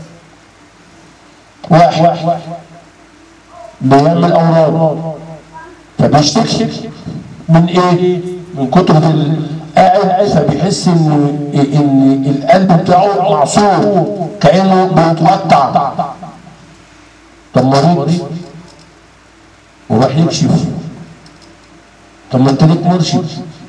واحد بيعمل اوراد فبيشتكي من ايه؟ من كتر ال- قاعد فبيحس ان ان القلب بتاعه معصور كانه بيتقطع طب مريض وراح يكشف طب ما انت ليك مرشد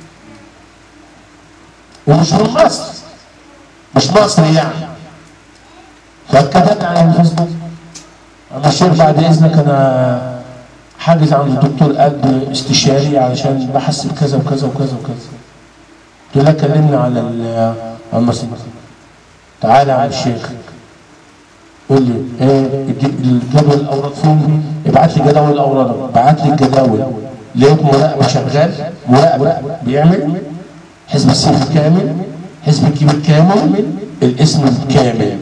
ومش من مصر مش مصر يعني فكتبت على الفيسبوك انا الشيخ بعد اذنك انا حاجز عند الدكتور قلب استشاري علشان بحس بكذا وكذا وكذا وكذا قلت له كلمنا على ال- على المسجد تعالى يا عم الشيخ قول لي ايه الج- الجدول الاوراد فين ابعت لي جدول الاوراد ابعت لي الجداول لقيت مراقبه شغال مراقبه بيعمل حزب السيف الكامل حزب الكبير كامل الاسم الكامل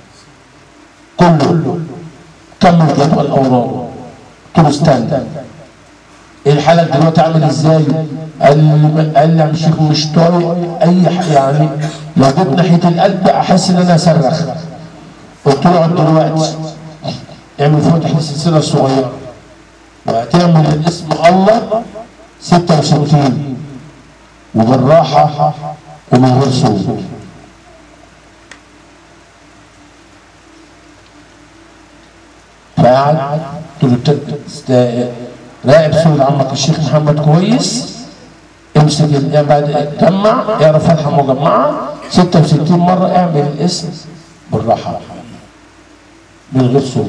كله كمل جدول اوراده قلت له استنى ايه الحاله دلوقتي عامل ازاي؟ قال لي قال لي يا عم الشيخ مش طايق اي حاجه يعني لو جيت ناحيه القلب احس ان انا اصرخ قلت له اقعد دلوقتي اعمل فتح السلسله الصغيره وهتعمل الاسم الله 66 وبالراحه ومن غير صوت فقعد قلت له "تت- است- راقب سورة عمك الشيخ محمد كويس امسك ال- يعني بعد جمع اعرف فتحه مجمعه 66 مره اعمل الاسم بالراحه من غير صوت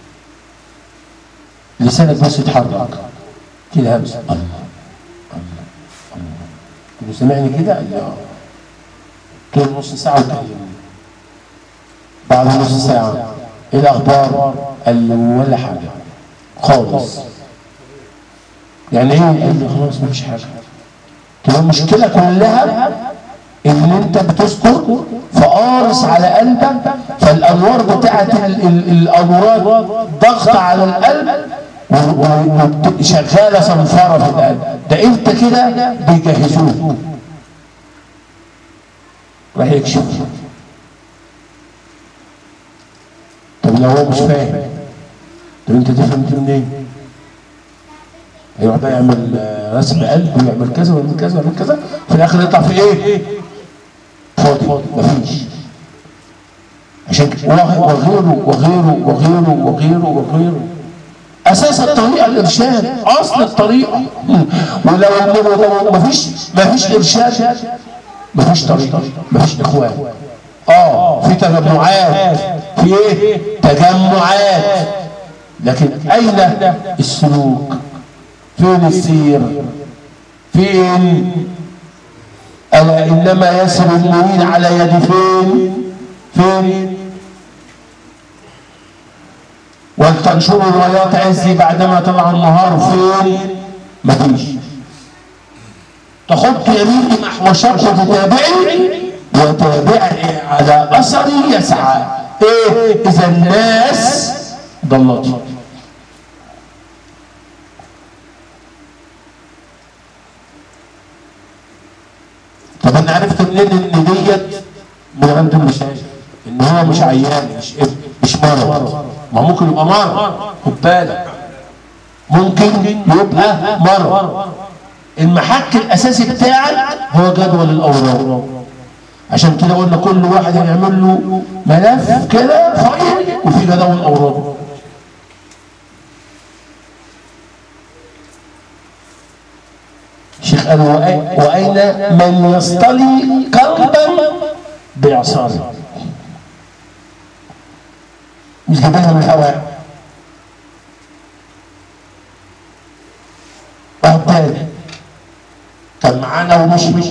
لسانك بس يتحرك كده همس الله الله الله قلت له سمعني كده قال لي اه قلت له نص ساعه وكلمني بعد نص ساعه ايه الاخبار قال لي ولا حاجه خالص يعني ايه قال لي خلاص مفيش حاجه قلت له المشكله كلها ان انت بتذكر فقارص على قلبك فالانوار بتاعت ال- ال- الانوار ضغط على القلب و- و- شغاله صنفره في القلب ده انت كده بيجهزوك راح يكشف طب لو هو مش فاهم طب انت تفهم دي منين؟ هيروح بقى يعمل آه، رسم قلب ويعمل كذا ويعمل كذا ويعمل كذا في الاخر يطلع في ايه؟ فاضي مفيش عشان كده وغ- وغيره وغيره وغيره وغيره وغيره اساس الطريقه الارشاد اصل الطريقه ولو ولو مفيش مفيش ارشاد مفيش طريقه مفيش اخوان اه في تجمعات في ايه تجمعات لكن اين السلوك فين السير فين ألا إنما يسر المريد على يد فين فين ولتنشروا الرايات عزي بعدما طلع النهار فين مفيش تخط يميني محو شرق تتابعني وتابعني على أثري يسعى إيه إذا الناس ضلت طب انا عرفت منين ان ديت من عند المشايخ ان هو مش عيان مش ابن مش مرض ما ممكن يبقى مرض خد بالك ممكن يبقى مرض المحك الاساسي بتاعك هو جدول الاوراق عشان كده قلنا كل واحد هنعمل له ملف كده فايل وفي جدول اوراق الشيخ قال وأي- واين من يصطلي قلبا باعصاره مش جايبينها من الهواء واحد تاني كان معانا ومش مش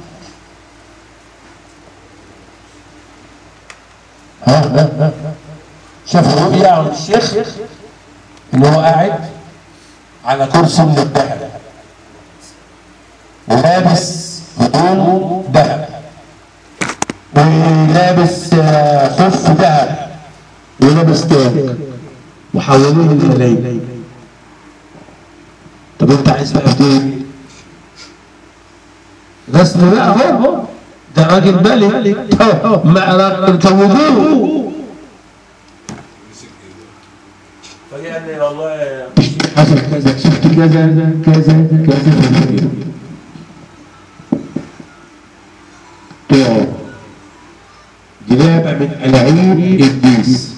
ها ها ها شاف الرؤيا عن الشيخ ان هو قاعد على كرسي من الذهب ولابس هدوم ذهب ولابس آه، خف ذهب ولابس تاج وحوالين الملايين طب انت عايز بقى ايه؟ غسل بقى اهو ده راجل ملك اهو ما توجوه فقال لي والله حصل كذا شفت كذا كذا كذا تقعد دي لعبة من ألاعيب إبليس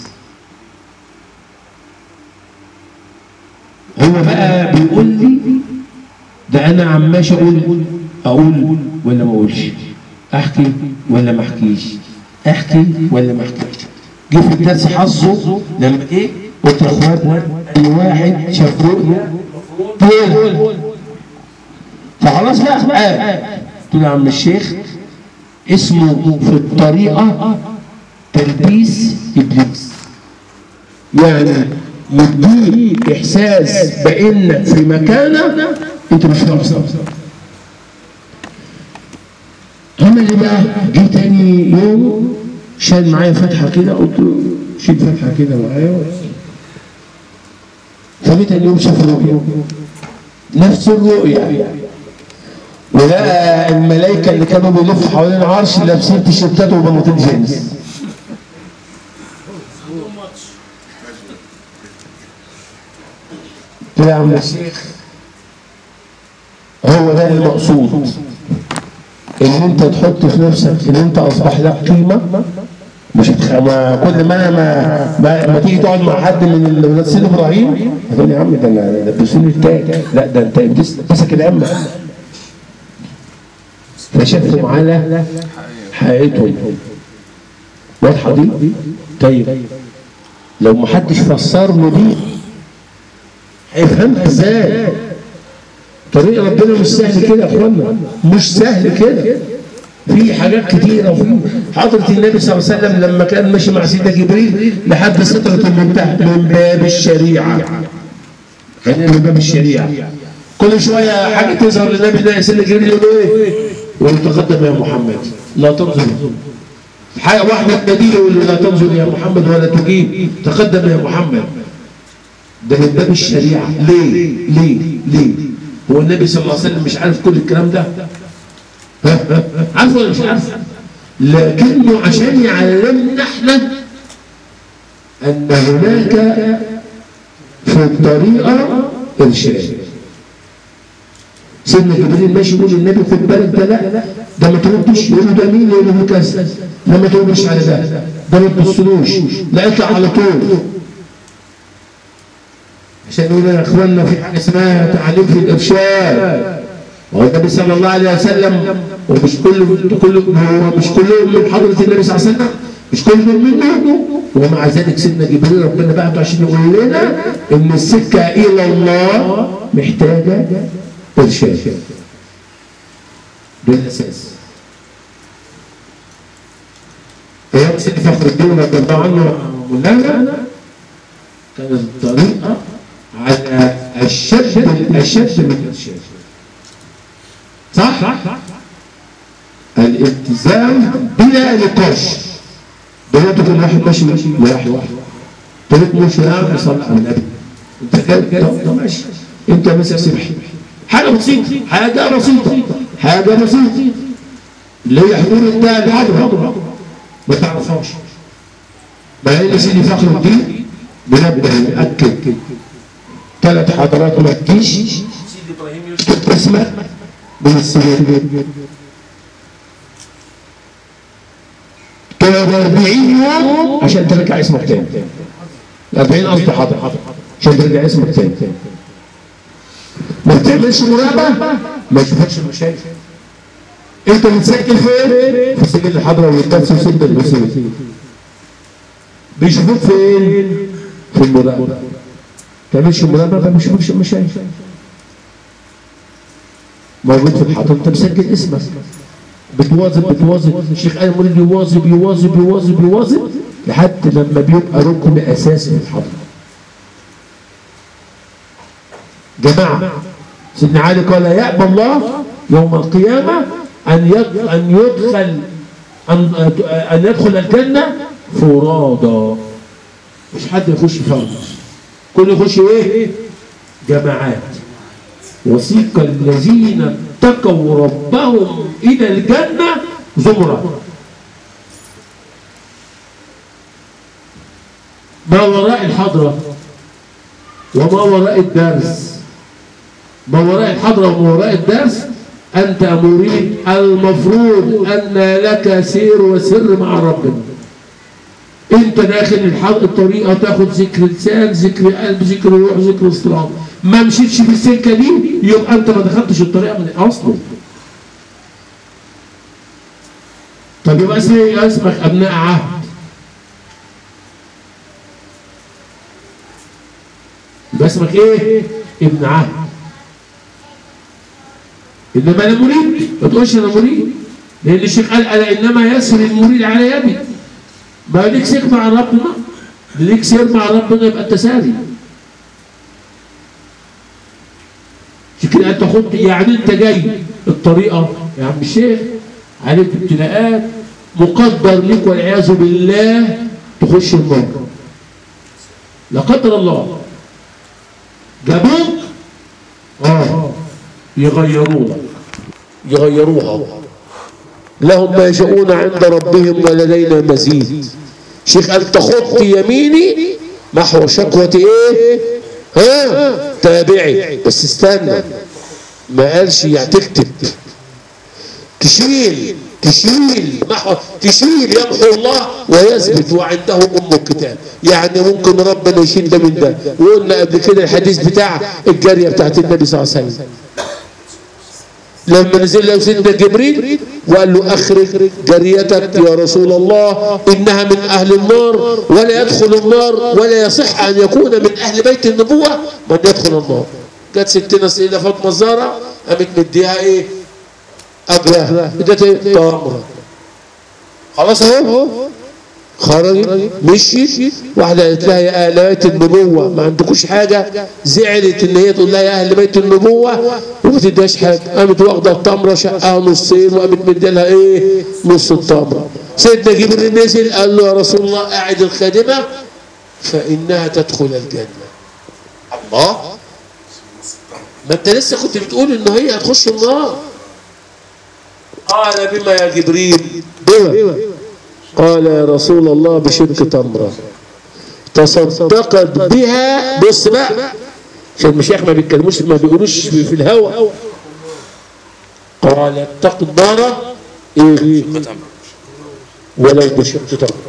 هو بقى بيقول لي ده أنا عماش أقول أقول ولا ما أقولش أحكي ولا ما أحكيش أحكي ولا ما أحكيش جه في الدرس حظه لما إيه قلت يا إخوان أي واحد شاف رؤيا طول فخلاص بقى قال قلت له يا عم الشيخ اسمه في الطريقة تلبيس إبليس يعني يديك إحساس بأنك في مكانة أنت مش فيه أصلا عمل إيه بقى؟ جه تاني يوم شال معايا فتحة كده قلت له شيل فتحة كده معايا فجه تاني يوم شاف الرؤيا نفس الرؤيا ولقى الملائكة اللي كانوا بيلفوا حوالين العرش لابسين تيشيرتات وبناطيل جينز عندهم ماتش قلت له يا عم الشيخ هو ده المقصود ان انت تحط في نفسك ان انت اصبح لك قيمه مش هتخ... ما كل ما انا ما, ما, ما تيجي تقعد مع حد من الولاد سيد ابراهيم هتقول يا عم ده انا لبسوني التاج لا ده انت ابليس لبسك الامه فشفتم على حقيقتهم واضحه دي؟ طيب لو ما حدش فسر له دي هيفهمها ازاي؟ طريق ربنا مش سهل كده يا اخوانا مش سهل كده في حاجات كتيره وفي حضره النبي صلى الله عليه وسلم لما كان ماشي مع سيدنا جبريل لحد سدره المنتهى من باب الشريعه خلينا من باب الشريعه كل شويه حاجه تظهر للنبي ده سيدنا جبريل يقول له ايه؟ يقول له تقدم يا محمد لا تنظر حاجه واحده تناديه يقول له لا تنظر يا محمد ولا تجيب تقدم يا محمد ده من باب الشريعه ليه؟ ليه؟ ليه؟ هو النبي صلى الله عليه وسلم مش عارف كل الكلام ده ها؟ ها؟ عارف ولا مش عارف لكنه عشان يعلمنا احنا ان هناك في الطريقه ارشاد سيدنا جبريل ماشي يقول للنبي خد بالك ده لا ده ما تردش يقول له ده مين يقول له كذا ده ما تردش على ده ده ما تبصلوش لا اطلع على طول عشان يقول يا اخواننا في حاجه اسمها تعليم في الارشاد والنبي صلى الله عليه وسلم ومش كل كل هو مش كلهم من حضره النبي صلى الله عليه وسلم مش كلهم منه ومع ذلك سيدنا جبريل ربنا بعته عشان يقول لنا ان السكه الى الله محتاجه ارشاد ده الاساس ايام سيدي فخر الدين رضي الله عنه مولانا كانت الطريقه على الشد الاشد من الارشاد صح؟ الالتزام بلا نقاش دلوقتي كل واحد ماشي ماشي واحد واحد تلك مش يا عم صلى على النبي انت كده كده ماشي انت ماسك سبح حاجه بسيطه حاجه بسيطه حاجه بسيطه اللي هي حضور انتهى الحضرة ما تعرفهاش ما هي سيدي فخر الدين منبه يأكد ثلاث حضارات ما تجيش سيدي ابراهيم يوسف اسمك من السنين تقعد 40 يوم عشان ترجع اسمك تاني 40 قصدي حاضر عشان ترجع اسمك تاني ما بتعملش مراقبة ما يشوفكش المشايخ انت متسجل فين؟ في سجل الحضرة والدرس وسجل الرسول بيشوفوك فين؟ في المراقبة ما تعملش مراقبة ما يشوفكش المشايخ موجود في الحضر انت مسجل اسمك بتواظب بتواظب الشيخ قال المريد يواظب يواظب يواظب يواظب لحد لما بيبقى ركن اساسي في الحضر جماعه سيدنا علي قال يأبى الله يوم القيامه ان يد- ان يدخل ان ان يدخل الجنه فرادى مش حد يخش فرد كل يخش ايه جماعات وسيق الذين اتقوا ربهم إلى الجنة زمرا ما وراء الحضرة وما وراء الدرس ما وراء الحضرة وما وراء الدرس أنت مريد المفروض أن لك سير وسر مع ربنا انت داخل الحض... الطريقه تاخد ذكر لسان ذكر قلب ذكر روح ذكر اصطلاح ما مشيتش في السكه دي يبقى انت ما دخلتش الطريقه من اصله طب يبقى اسمك إيه؟ اسمك ابناء عهد يبقى اسمك ايه ابن عهد انما انا مريد ما تقولش انا مريد لان الشيخ قال الا انما يسر المريد على يدي ما ليك سير مع ربنا ليك سير مع ربنا يبقى انت ساري كده انت خد يعني انت جاي الطريقه يا عم الشيخ عليك ابتلاءات مقدر لك والعياذ بالله تخش النار لا قدر الله جابوك اه يغيروها يغيروها لهم ما يشاءون عند ربهم ولدينا مزيد شيخ قال تخط يميني محو شكوة ايه ها تابعي بس استنى ما قالش يعني تكتب تشيل تشيل محو تشيل يمحو الله ويثبت وعنده ام الكتاب يعني ممكن ربنا يشيل ده من ده وقلنا قبل كده الحديث بتاع الجاريه بتاعت النبي صلى الله عليه وسلم لما نزل له سيدنا جبريل وقال له اخرج جريتك يا رسول الله انها من اهل النار ولا يدخل النار ولا يصح ان يكون من اهل بيت النبوه من يدخل النار جت ستنا السيده فاطمه الزهراء قامت مديها ايه اجرها ادت ايه تمره خلاص اهو خرجت مشيت واحدة قالت لها يا أهل بيت النبوة ما عندكوش حاجة زعلت إن هي تقول لها يا أهل بيت النبوة وما تديهاش حاجة قامت واخدة التمرة شقها نصين وقامت مديلها إيه نص التمرة سيدنا جبريل نزل قال له يا رسول الله قاعد الخادمة فإنها تدخل الجنة الله ما أنت لسه كنت بتقول إن هي هتخش النار قال بما يا جبريل بما قال يا رسول الله بشرك تمرة تصدقت بها بص بقى عشان المشايخ ما بيتكلموش ما بيقولوش في في الهوى قال اتق النار ايه ولو بشرك تمرة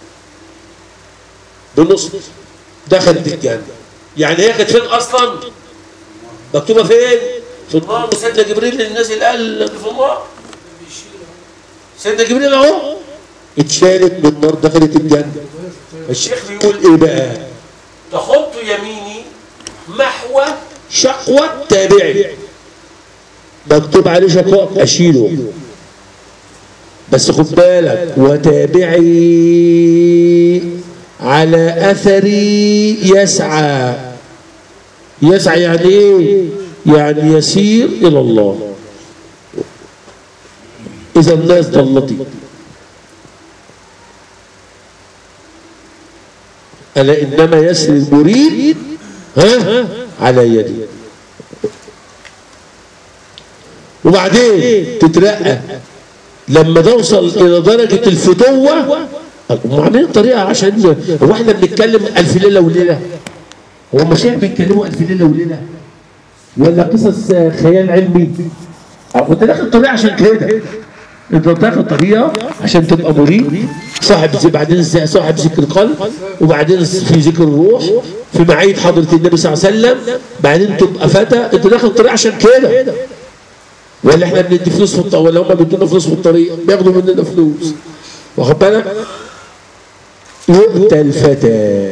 بنص دخلت الجنة يعني هي كانت فين اصلا مكتوبة فين في النار وسيدنا جبريل للناس اللي قال في النار سيدنا جبريل اهو اتشالت من النار دخلت الجنة الشيخ بيقول ايه بقى تخط يميني محو شقوة تابعي مكتوب عليه شقوة اشيله بس خد بالك وتابعي على اثري يسعى يسعى يعني ايه يعني يسير الى الله اذا الناس ضلتي ألا إنما يسري المريد ها على يدي وبعدين تترقى لما توصل الى درجه الفتوه هم عاملين طريقه عشان هو احنا بنتكلم الف ليله وليله هو المشايخ بيتكلموا الف ليله وليله ولا قصص خيال علمي أو انت داخل طريقه عشان كده انت داخل طريقه عشان تبقى مريد صاحب زي بعدين زي صاحب ذكر القلب وبعدين في ذكر الروح في معية حضرة النبي صلى الله عليه وسلم بعدين تبقى فتى انت داخل طريقه عشان كده ولا احنا بندي فلوس في الطريق ولا هم بيدونا فلوس في الطريق بياخدوا مننا فلوس واخد بالك يؤتى الفتى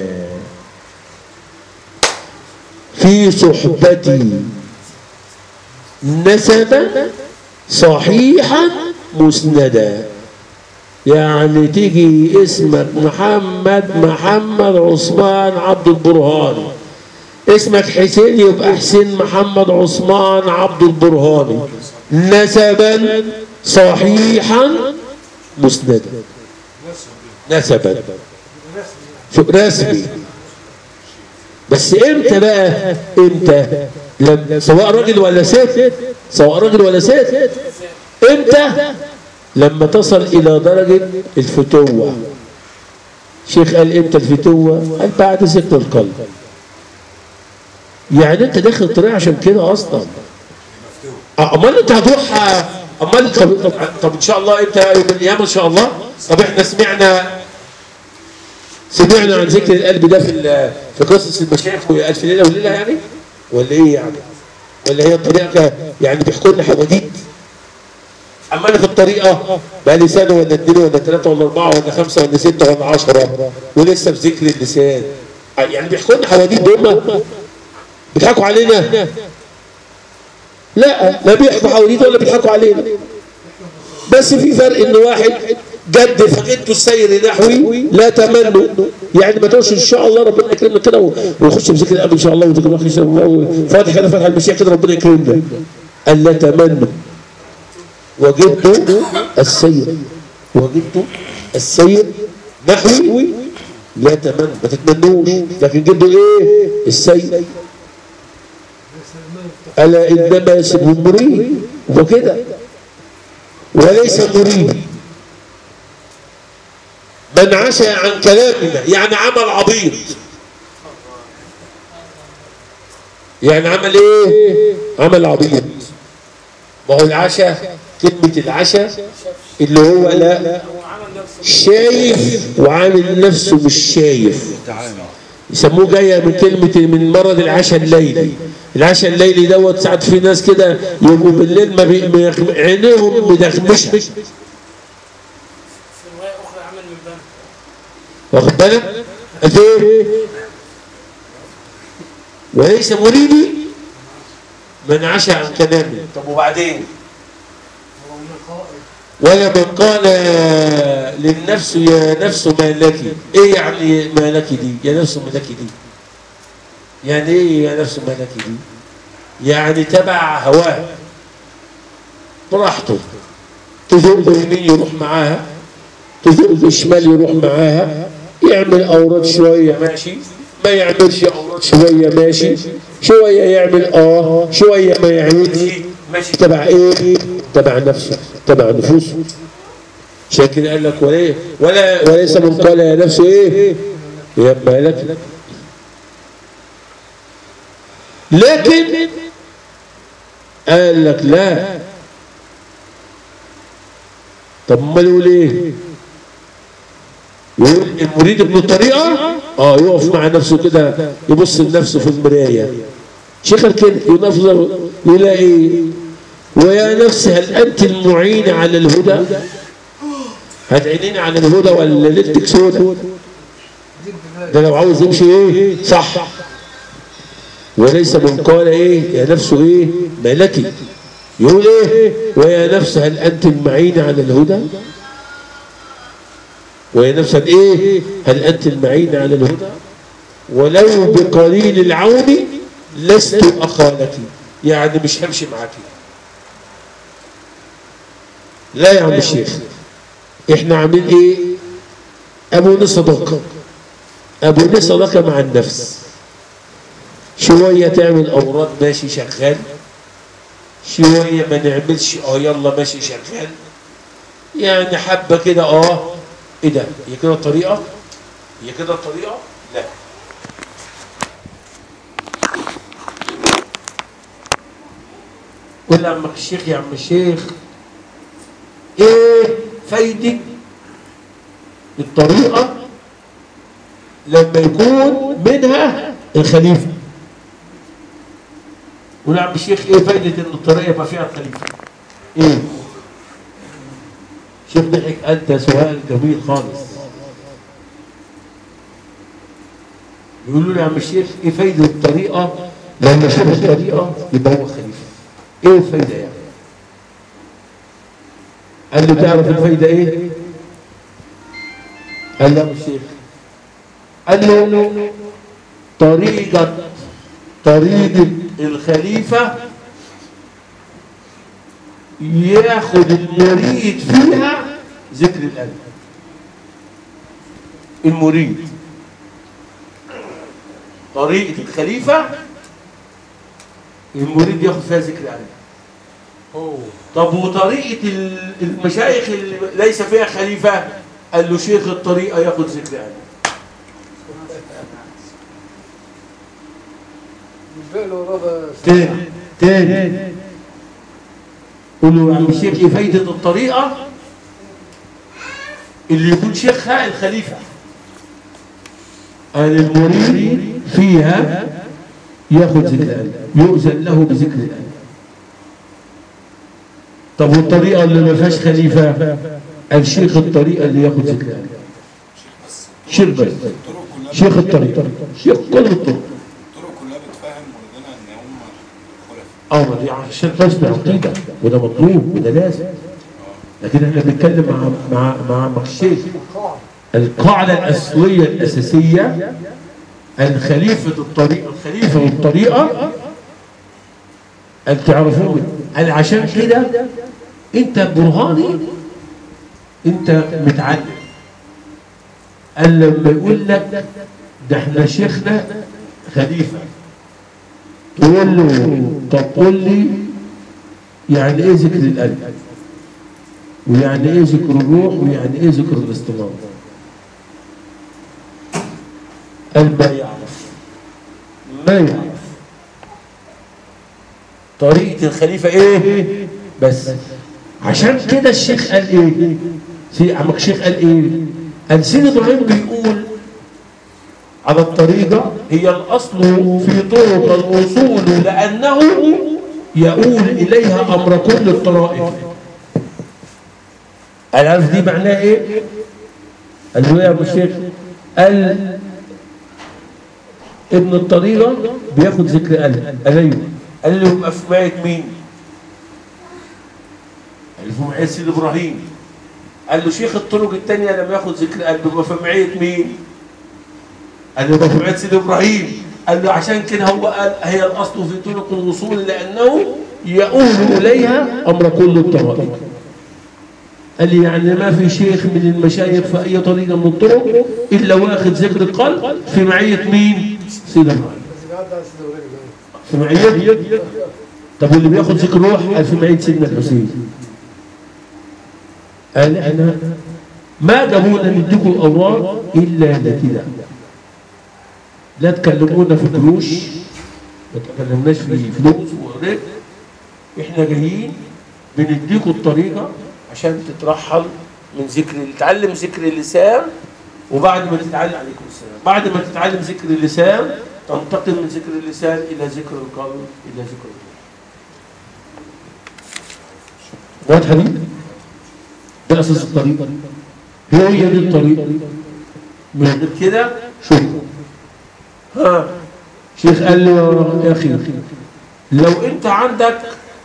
في صحبتي نسبا صحيحا مسندا يعني تيجي اسمك محمد محمد عثمان عبد البرهاني اسمك حسين يبقى حسين محمد عثمان عبد البرهاني نسبا صحيحا مسندا نسبا شو رسمي بس امتى بقى امتى لم سواء راجل ولا ست سواء راجل ولا ست امتى لما تصل الى درجة الفتوة شيخ قال امتى الفتوة قال بعد ذكر القلب يعني انت داخل طريق عشان كده اصلا اه، امال انت هتروح اه، امال طب, طب, طب ان شاء الله امتى يوم القيامه ان شاء الله طب احنا سمعنا سمعنا عن ذكر القلب ده في ال- في قصص المشايخ والف ليله وليله يعني ولا ايه يعني ولا هي الطريقه يعني بيحكوا لنا حواديت اما انا في الطريقه بقى لي سنه ولا اتنين ولا ثلاثه ولا اربعه ولا خمسه ولا سته ولا عشره ولسه في ذكر اللسان يعني بيحكوا لنا حواديت دول بيضحكوا علينا لا لا بيحكوا حواديت ولا بيضحكوا علينا بس في فرق ان واحد جد فقدت السير نحوي لا تمنوا يعني ما تقولش ان شاء الله ربنا يكرمنا كده و- ونخش بذكر الاب ان شاء الله وذكر الله ان شاء الله فاتح كده فتح المشيئه كده ربنا يكرمنا قال لا تمنوا وجدت السير وجدت السير نحوي لا تمنوا ما تتمنوش لكن جدوا ايه السير الا انما يسبه المريد وكده وليس مريد من عشى عن كلامنا يعني عمل عبيط يعني عمل ايه عمل عبيط ما هو العشاء كلمة العشاء اللي هو لا شايف وعامل نفسه مش شايف يسموه جاية من كلمة من مرض العشاء الليلي العشاء الليلي دوت ساعات في ناس كده يبقوا بالليل ما بي... ما يخ- عينيهم مدخمشة في رواية أخرى عمل من بنا واخد بالك؟ قد ايه؟ وليس مريدي من عشى عن كلامي طب وبعدين؟ ولا من قال للنفس يا نفس ما لك ايه يعني ما لك دي يا نفس ما لك دي يعني ايه يا نفس ما لك دي يعني تبع هواه براحته تزق يمين يروح معاها تزق شمال يروح معاها يعمل اوراد شويه ماشي ما يعملش اوراد شويه ماشي شويه يعمل اه شويه ما يعملش ماشي تبع ايه تبع نفسه تبع نفوسه عشان كده قال لك ولا ولا وليس من قال يا نفسه ايه يا مالك لكن قال لك لا طب امال يقول ايه يقول المريد ابن الطريقه اه يقف مع نفسه كده يبص لنفسه في المرايه شيخ كده ينفذ يلاقي ويا نفس هل انت المعين على الهدى هتعينيني على الهدى ولا ليلتك سودة ده لو عاوز يمشي ايه صح وليس من قال ايه يا نفسه ايه ملكي يقول ايه ويا نفس هل انت المعين على الهدى ويا نفس هل ايه هل انت المعين على الهدى ولو بقليل العون لست اخالك يعني مش همشي معاكي لا يا عم الشيخ احنا عاملين ايه ابو صداقه ابو صداقه مع النفس شويه تعمل اوراد ماشي شغال شويه ما نعملش اه يلا ماشي شغال يعني حبه كده اه ايه ده هي كده الطريقه هي كده الطريقه لا قول يا عمك الشيخ يا عم الشيخ ايه فايده الطريقه لما يكون منها الخليفه قول يا عم الشيخ ايه فايده ان الطريقه يبقى فيها الخليفه ايه شيخ ضحك انت سؤال جميل خالص يقولوا لي يا عم الشيخ ايه فايده الطريقه لما شوف الطريقه يبقى هو خليفه ايه الفايده يعني قال له تعرف الفايده ايه قال له يا عم الشيخ قال له طريقه طريقه الخليفه ياخد المريد فيها ذكر القلب المريد طريقة الخليفة المريد ياخد فيها ذكر القلب طب وطريقة ال- المشايخ اللي ليس فيها خليفة قال له شيخ الطريقة ياخد ذكر القلب الفعل وراه تاني تاني قول له يا عم الشيخ ايه فايدة الطريقة اللي يكون شيخها الخليفة قال المريد فيها ياخذ ذكر القلب يؤذن له بذكر القلب طب والطريقة اللي ما فيهاش خليفة قال شيخ الطريقة اللي ياخذ ذكر القلب شيخ بس الطرق كلها شيخ الطريقة شيخ كل الطرق الطرق كلها بتفهم ولدنا ان هم خلفاء اه ما دي عشان تشبع عقيده وده مطلوب وده لازم لكن احنا بنتكلم مع مع مع مع الشيخ القاعده الاصليه الاساسيه الخليفه الطريقه الخليفه والطريقه ان تعرفون قال عشان كده انت برهاني انت متعلم قال لما يقول لك ده احنا شيخنا خليفه تقول له طب قول لي يعني ايه ذكر القلب ويعني ايه ذكر الروح ويعني ايه ذكر الاستمرار قال ما يعرف ما يعرف طريقة الخليفة ايه بس عشان كده الشيخ قال ايه سي عمك الشيخ قال ايه قال سيد ابراهيم بيقول على الطريقة هي الأصل في طرق الوصول لأنه يؤول إليها أمر كل الطرائف قال عارف دي معناها إيه؟ قال له يا أبو الشيخ قال ابن الطريقة بياخد ذكر قلب قال أيوه قال له يبقى في معية مين؟ قال له في معية سيد إبراهيم قال له شيخ الطرق الثانية لما ياخد ذكر قلب يبقى في معية مين؟ قال له في معية سيد إبراهيم قال له عشان كده هو قال هي الأصل في طرق الوصول لأنه يؤول إليها أمر كل الطرائق قال لي يعني ما في شيخ من المشايخ في أي طريقة من الطرق إلا واخد ذكر القلب في معية مين؟ سيد إبراهيم بس قعد على سيدنا ابراهيم في معية طب واللي بياخد ذكر الروح قال في معية سيدنا الحسين قال احنا ما جابونا نديكم الأوراق إلا لكده لا تكلمونا في قروش ما تكلمناش في فلوس ورق احنا جايين بنديكم الطريقة عشان تترحل من ذكر تتعلم ذكر اللسان وبعد ما تتعلم عليكم السلام بعد ما تتعلم ذكر اللسان تنتقل من ذكر اللسان الى ذكر القلب الى ذكر الروح واضحه دي ده اساس الطريقه هي هي دي الطريقه من غير كده شوف ها شيخ قال له يا اخي لو انت عندك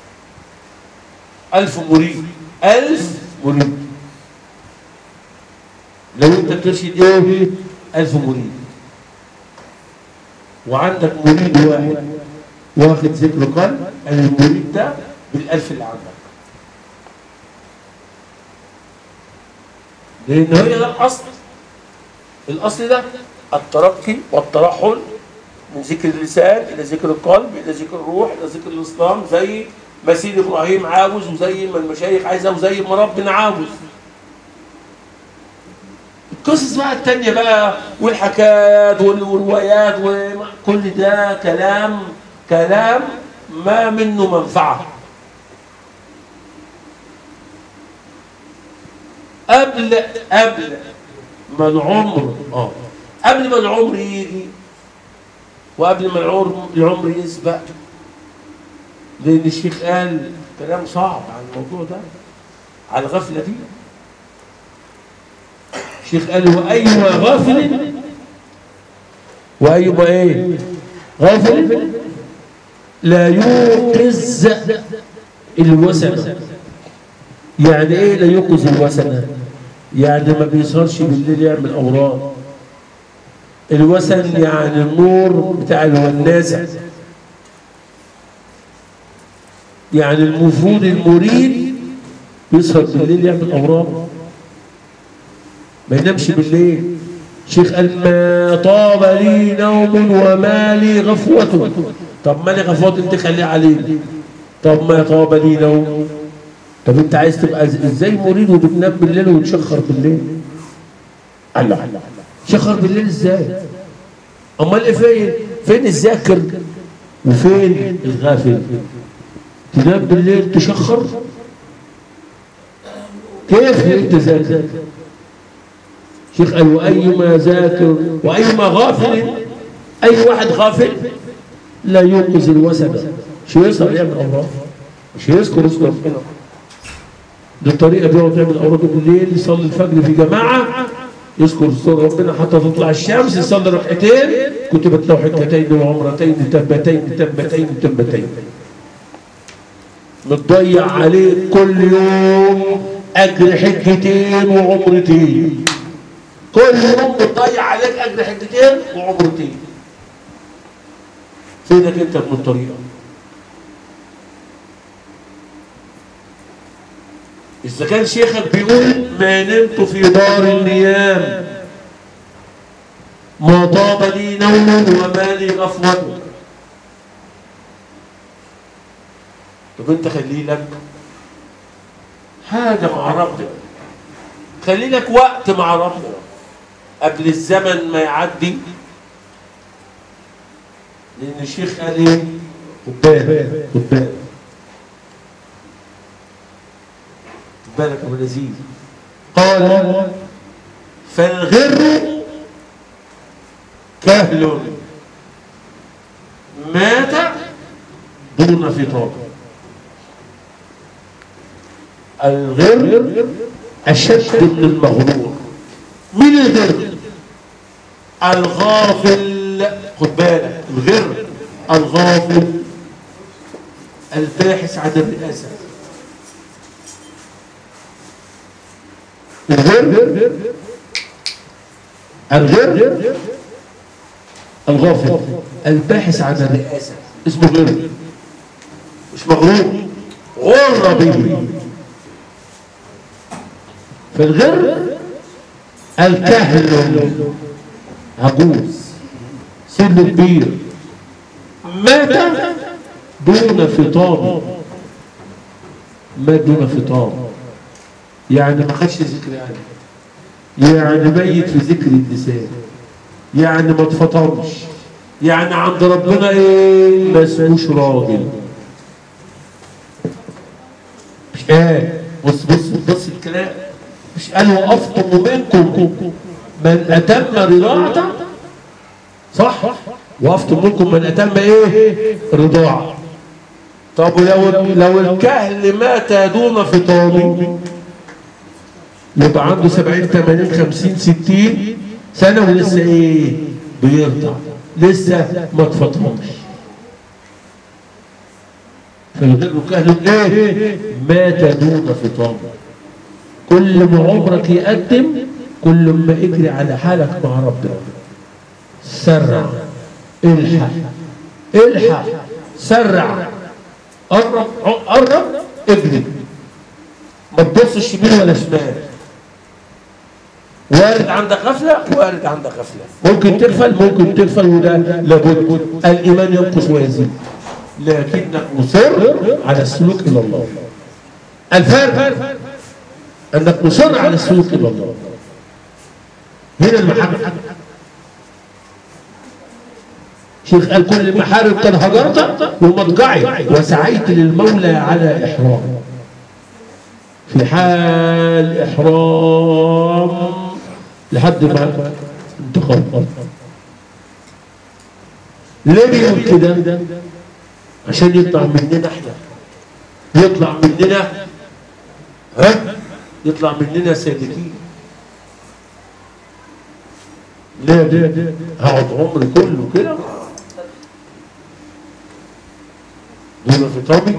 ألف مريد ألف مريد لو انت بترشد ايه ألف مريد وعندك مريد واحد واخد ذكر قلب المريد ده بالألف اللي عندك لأن هي ده الأصل الأصل ده الترقي والترحل من ذكر اللسان إلى ذكر القلب إلى ذكر الروح إلى ذكر الإسلام زي ما سيد إبراهيم عاوز وزي ما المشايخ عايزة وزي ما ربنا عاوز بقى التانية بقى والحكايات وال- والروايات وكل ده كلام كلام ما منه منفعة قبل قبل ما العمر اه قبل ما العمر يجي وقبل ما العمر العمر يسبق لان الشيخ قال كلام صعب عن الموضوع ده على الغفله دي الشيخ قال وايما غافل وايما ايه غافل لا يوقظ الوسن يعني ايه لا يوقظ الوسن يعني ما بيسهرش بالليل يعمل اوراق الوسن يعني النور بتاع الوناسه يعني المفروض المريد يسهر بالليل يعمل اوراق ما ينامش بالليل شيخ قال ما طاب لي نوم وما لي غفوة طب ما لي غفوة انت خليها عليك طب ما طاب لي نوم طب انت عايز تبقى إز- ازاي مريد وبتنام بالليل وتشخر بالليل الله الله شخر بالليل ازاي امال ايه فين فين الذاكر وفين الغافل تنام بالليل تشخر كيف انت ذاكر شيخ قال وايما ذاكر وايما غافل اي واحد غافل لا يوقظ الوسد شو يسهر يعمل اوراق مش يذكر اسم ربنا دي الطريقه بيقعد يعمل اوراق بالليل يصلي الفجر في جماعه يذكر اسم ربنا حتى تطلع الشمس يصلي ركعتين كتبت له حجتين وعمرتين تبتين تبتين تبتين متضيع عليك كل يوم اجر حجتين وعمرتين كل يوم بتضيع عليك اجر حجتين وعمرتين فينك انت من الطريقه اذا كان شيخك بيقول ما نمت في دار النيام ما طاب لي نوم وما لي غفوه طب انت خلي لك حاجه مع ربنا خلي لك وقت مع ربنا قبل الزمن ما يعدي لان الشيخ قال ايه خد بالك خد بالك خد بالك يا ابو لذيذ قال فالغر كهل مات دون فطار الغر أشد من المغرور مين الغر الغافل خد بالك الغر الغافل الباحث عن الرئاسة الغر الغر الغافل الباحث عن الرئاسة اسمه غر مش مغرور غر به فالغر الكهل عجوز سن كبير مات دون فطام مات دون فطام يعني ما خدش ذكر يعني يعني ميت في ذكر اللسان يعني ما اتفطرش يعني عند ربنا ايه ما اسموش راجل مش قال بص بص بص الكلام مش قال وافطر منكم من اتم رضاعته صح وافطر منكم من اتم ايه رضاعه طب ولو لو الكهل مات دون فطام يبقى عنده 70 80 50 60 سنه ولسه ايه بيرضع لسه ما اتفطرش فالغير كهل ايه مات دون فطام كل ما عمرك يقدم كل ما اجري على حالك مع ربنا سرع الحق الحق سرع قرب قرب اجري ما تبصش يمين ولا شمال وارد عندك غفلة وارد عندك غفلة ممكن تغفل ممكن تغفل وده لابد الإيمان ينقص ويزيد لكنك مصر على السلوك إلى الله الفرق انك مصر على السلوك الى الله هنا المحارم شيخ قال كل المحارم قد هجرت ومضجعي وسعيت للمولى على إحرام في حال إحرام لحد ما انتقل ليه بيقول كده؟ عشان يطلع مننا احنا يطلع مننا ها؟ يطلع مننا سالكين ليه ليه هقعد عمري كله كده دون خطابي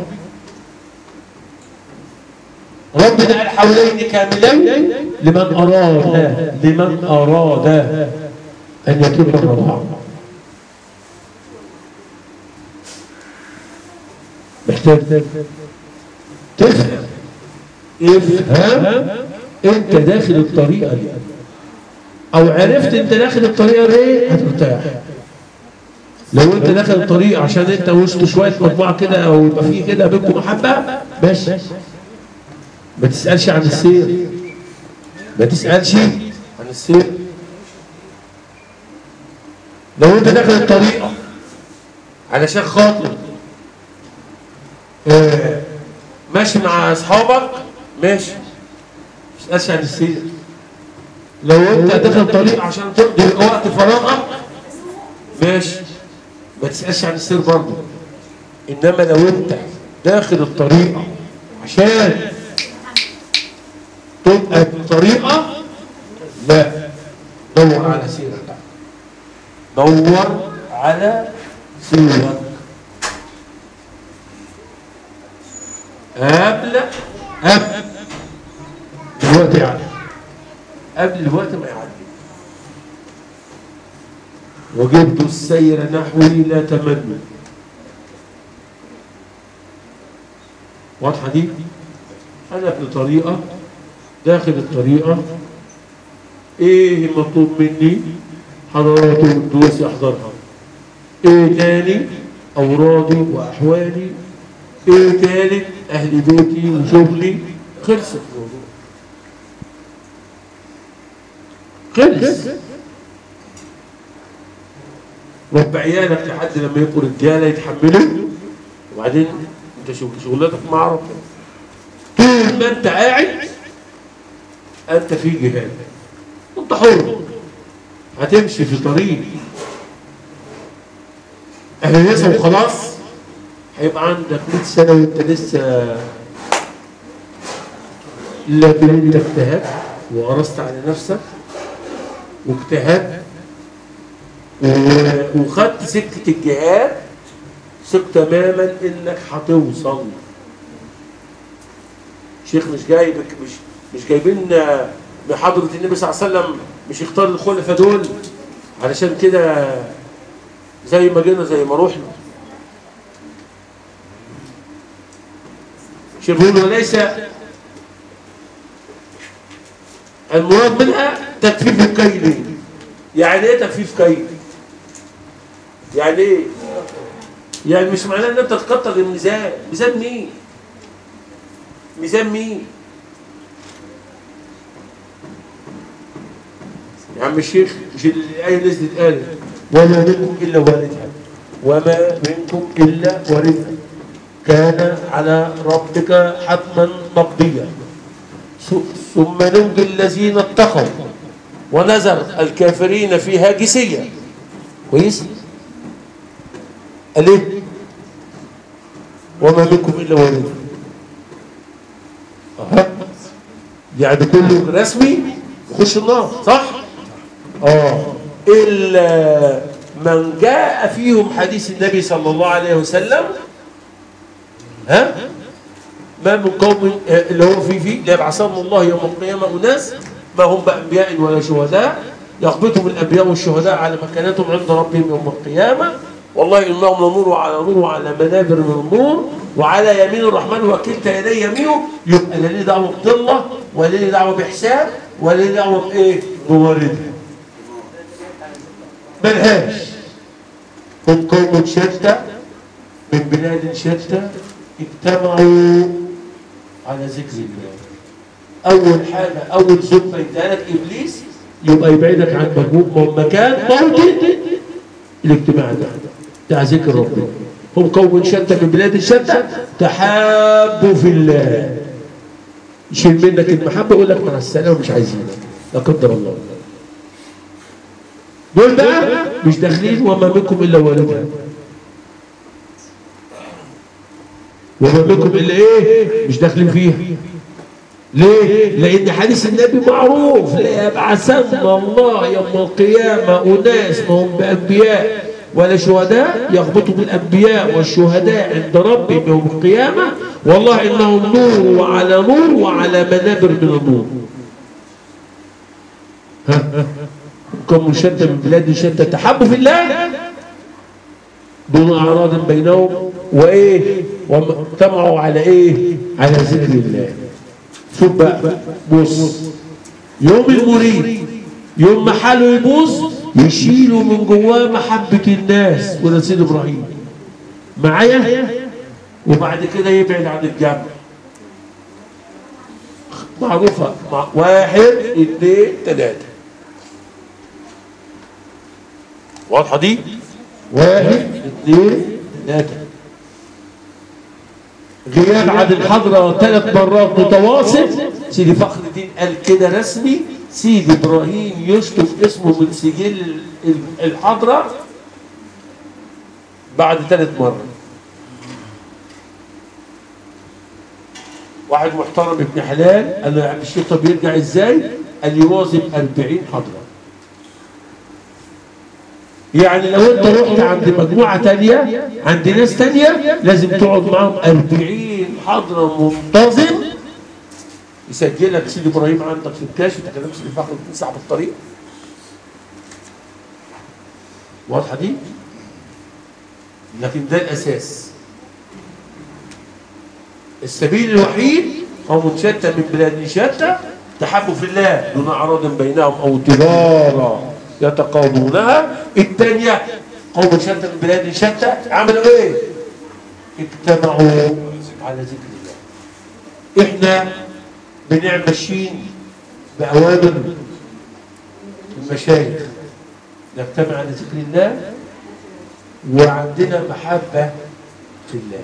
ربنا قال حولين كاملين لمن أراد لمن أراد أن يتم الرضاعة محتاج تفهم افهم انت داخل الطريقة دي او عرفت انت داخل الطريقة دي هترتاح لو انت داخل الطريق عشان انت وسط شوية مجموعة كده او يبقى فيه كده بينكم محبة ماشي ما تسألش عن السير ما تسألش عن السير لو انت داخل الطريقة علشان خاطر آه، ماشي مع اصحابك ماشي مش تسألش عن السير لو انت داخل طريق عشان تقضي وقت فراغك ماشي ما تسألش عن السير برضه انما لو انت داخل الطريقة عشان تبقى بطريقة لا دور على سيرك دور على سيرك قبل قبل الوقت يعني قبل الوقت ما يعدي وجبت السير نحوي لا تمنوا واضحة دي أنا في طريقة داخل الطريقة إيه مطلوب مني حضارات والدروس أحضرها إيه تاني أورادي وأحوالي إيه تالت أهل بيتي وشغلي خلصت الموضوع خلص رب عيالك لحد لما يبقوا رجاله يتحملوا وبعدين انت شغل شغلتك مع ربنا طول ما انت قاعد انت في جهاد انت حر هتمشي في طريق اهل وخلاص هيبقى عندك 100 سنه وانت لسه لكن انت اجتهدت وقرصت على نفسك واجتهدت و- وخدت سكه الجهاد ثق تماما انك هتوصل شيخ مش جايب مش مش جايبين بحضرة النبي صلى الله عليه وسلم مش يختار الخلفاء دول علشان كده زي ما جينا زي ما رحنا شيخ بيقول وليس المراد منها تكفيف الكيل يعني ايه تكفيف كيل يعني ايه يعني مش معناه ان انت تكتر الميزان ميزان مين ميزان مين يا عم الشيخ مش الآية نزلت قالت وما منكم إلا واردها وما منكم إلا واردها كان على ربك حتما مقضيا ث- ثم ننجي الذين اتقوا ونذر الكافرين فيها جسيا كويس قال ايه وما منكم الا واردها أها. يعني كله رسمي يخش النار صح اه الا من جاء فيهم حديث النبي صلى الله عليه وسلم ها ما من قوم آه، اللي هو في في ليبعثهم الله يوم القيامه اناس ما هم بانبياء ولا شهداء يقبضهم الانبياء والشهداء على مكانتهم عند ربهم يوم القيامه والله انهم لنور على نور وعلى منابر من نور وعلى يمين الرحمن وكلتا يديه يمينه يبقى لا ليه دعوه بضله ولا ليه دعوه بحساب ولا ليه دعوه بايه؟ بواردها ملهاش هم قوم شتى من بلاد شتى اجتمعوا على ذكر الله اول حاجه اول زبه ادالك ابليس يبقى يبعدك عن مجموع مكان موطن الاجتماع ده بتاع ذكر ربنا هم قوم شتى من بلاد شتى تحابوا في الله يشيل منك المحبه يقول لك مع السلامه مش عايزينك لا قدر الله دول بقى مش داخلين وما منكم الا واردها وما منكم الا ايه مش داخلين فيها ليه؟ لأن حديث النبي معروف ليبعثن الله يوم القيامة أناس ما هم بأنبياء ولا شهداء يغبطوا بالأنبياء والشهداء عند ربهم يوم القيامة والله إنهم نور وعلى نور وعلى منابر من النور ها كم شتى من بلاد شتى تحبوا في الله دون أعراض بينهم وإيه واجتمعوا على إيه على ذكر الله شوف بقى بص يوم المريد يوم ما حاله يبوظ يشيلوا من جواه محبة الناس وده سيد إبراهيم معايا وبعد كده يبعد عن الجنة معروفة مع واحد اثنين ثلاثة واضحة دي؟ واحد اثنين ثلاثة غياب عن الحضرة ثلاث مرات متواصل سيدي فخر الدين قال كده رسمي سيدي ابراهيم يشطب اسمه من سجل الحضرة بعد ثلاث مرات واحد محترم ابن حلال قال له يا عم الشيخ طب يرجع ازاي؟ قال لي واظب 40 حضرة يعني لو انت رحت عند مجموعة تانية عند ناس تانية لازم تقعد معاهم 40 حضرة منتظم يسجلك سيدي ابراهيم عندك في الكاش وانت كلام سيدي فخر الدين صاحب الطريق واضحة دي؟ لكن ده الأساس السبيل الوحيد قوم شتى من بلاد شتى تحبوا في الله دون أعراض بينهم أو تجارة يتقاضونها الثانية قوم شتى من بلاد شتى عملوا ايه؟ اجتمعوا على ذكر الله احنا بنعمل ماشيين بأوامر المشايخ نجتمع على ذكر الله وعندنا محبة في الله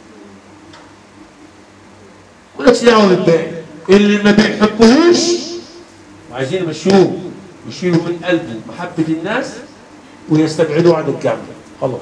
مالكش دعوة بالباقي اللي ما بيحبوهوش وعايزين يمشوه يشيلوا من قلبه محبة الناس ويستبعدوا عن الجنة خلاص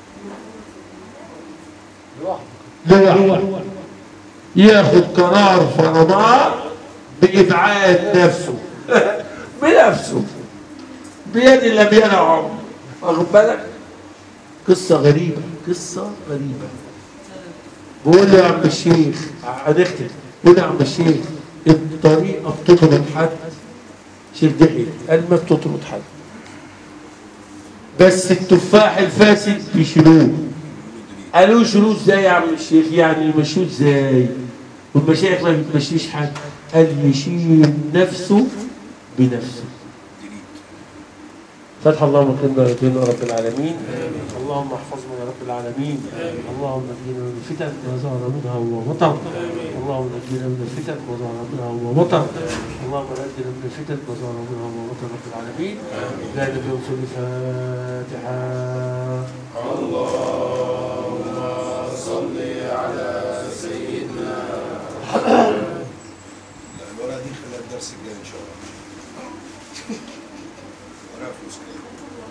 لوحده ياخد قرار فرمان بإبعاد نفسه بنفسه بيد لم ينعم واخد بالك قصة غريبة قصة غريبة بقول له يا عم الشيخ هنختم بقول له يا عم الشيخ الطريقة بتطرد حد شيخ دحي قال ما بتطرد حد بس التفاح الفاسد بيشيلوه قالوا شيلوه ازاي يا عم الشيخ يعني يمشوه ازاي والمشايخ ما بتمشيش حد قال يشيل نفسه بنفسه فتح اللهم كنا يا رب العالمين اللهم احفظنا يا رب العالمين اللهم نجينا من الفتن ما ظهر منها وبطن اللهم نجينا من الفتن ما ظهر منها وبطن اللهم نجينا من الفتن ما ظهر منها وبطن رب العالمين لا نبي وصول الفاتحه لا الورقه دي خلال الدرس الجاي ان شاء الله ورقه فلوس كده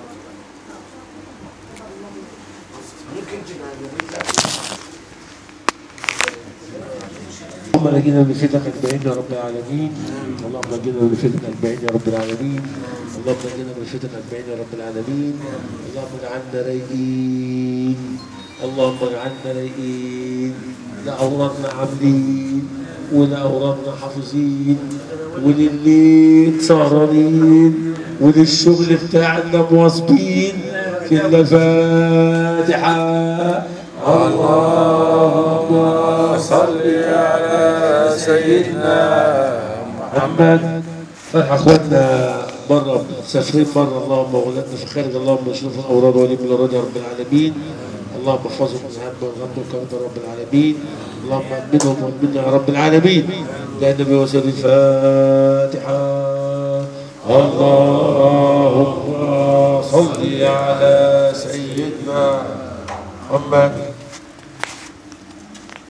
اللهم نجينا من فتنة أجمعين يا رب العالمين اللهم نجينا من فتنة أجمعين يا رب العالمين اللهم نجينا من فتنة أجمعين يا رب العالمين اللهم اجعلنا رايقين اللهم اجعلنا رايقين لا أورادنا عاملين ولا أورادنا حافظين ولليل سهرانين وللشغل بتاعنا مواظبين في الفاتحة اللهم صل على سيدنا محمد اخواتنا بره مسافرين بره اللهم اولادنا في خارج اللهم اشرف الاوراد ولي من الاوراد يا رب العالمين اللهم احفظهم من الهم والغم والكرب يا رب العالمين اللهم امنهم وامنا يا رب العالمين لان بوسيله الفاتحه اللهم صل على سيدنا محمد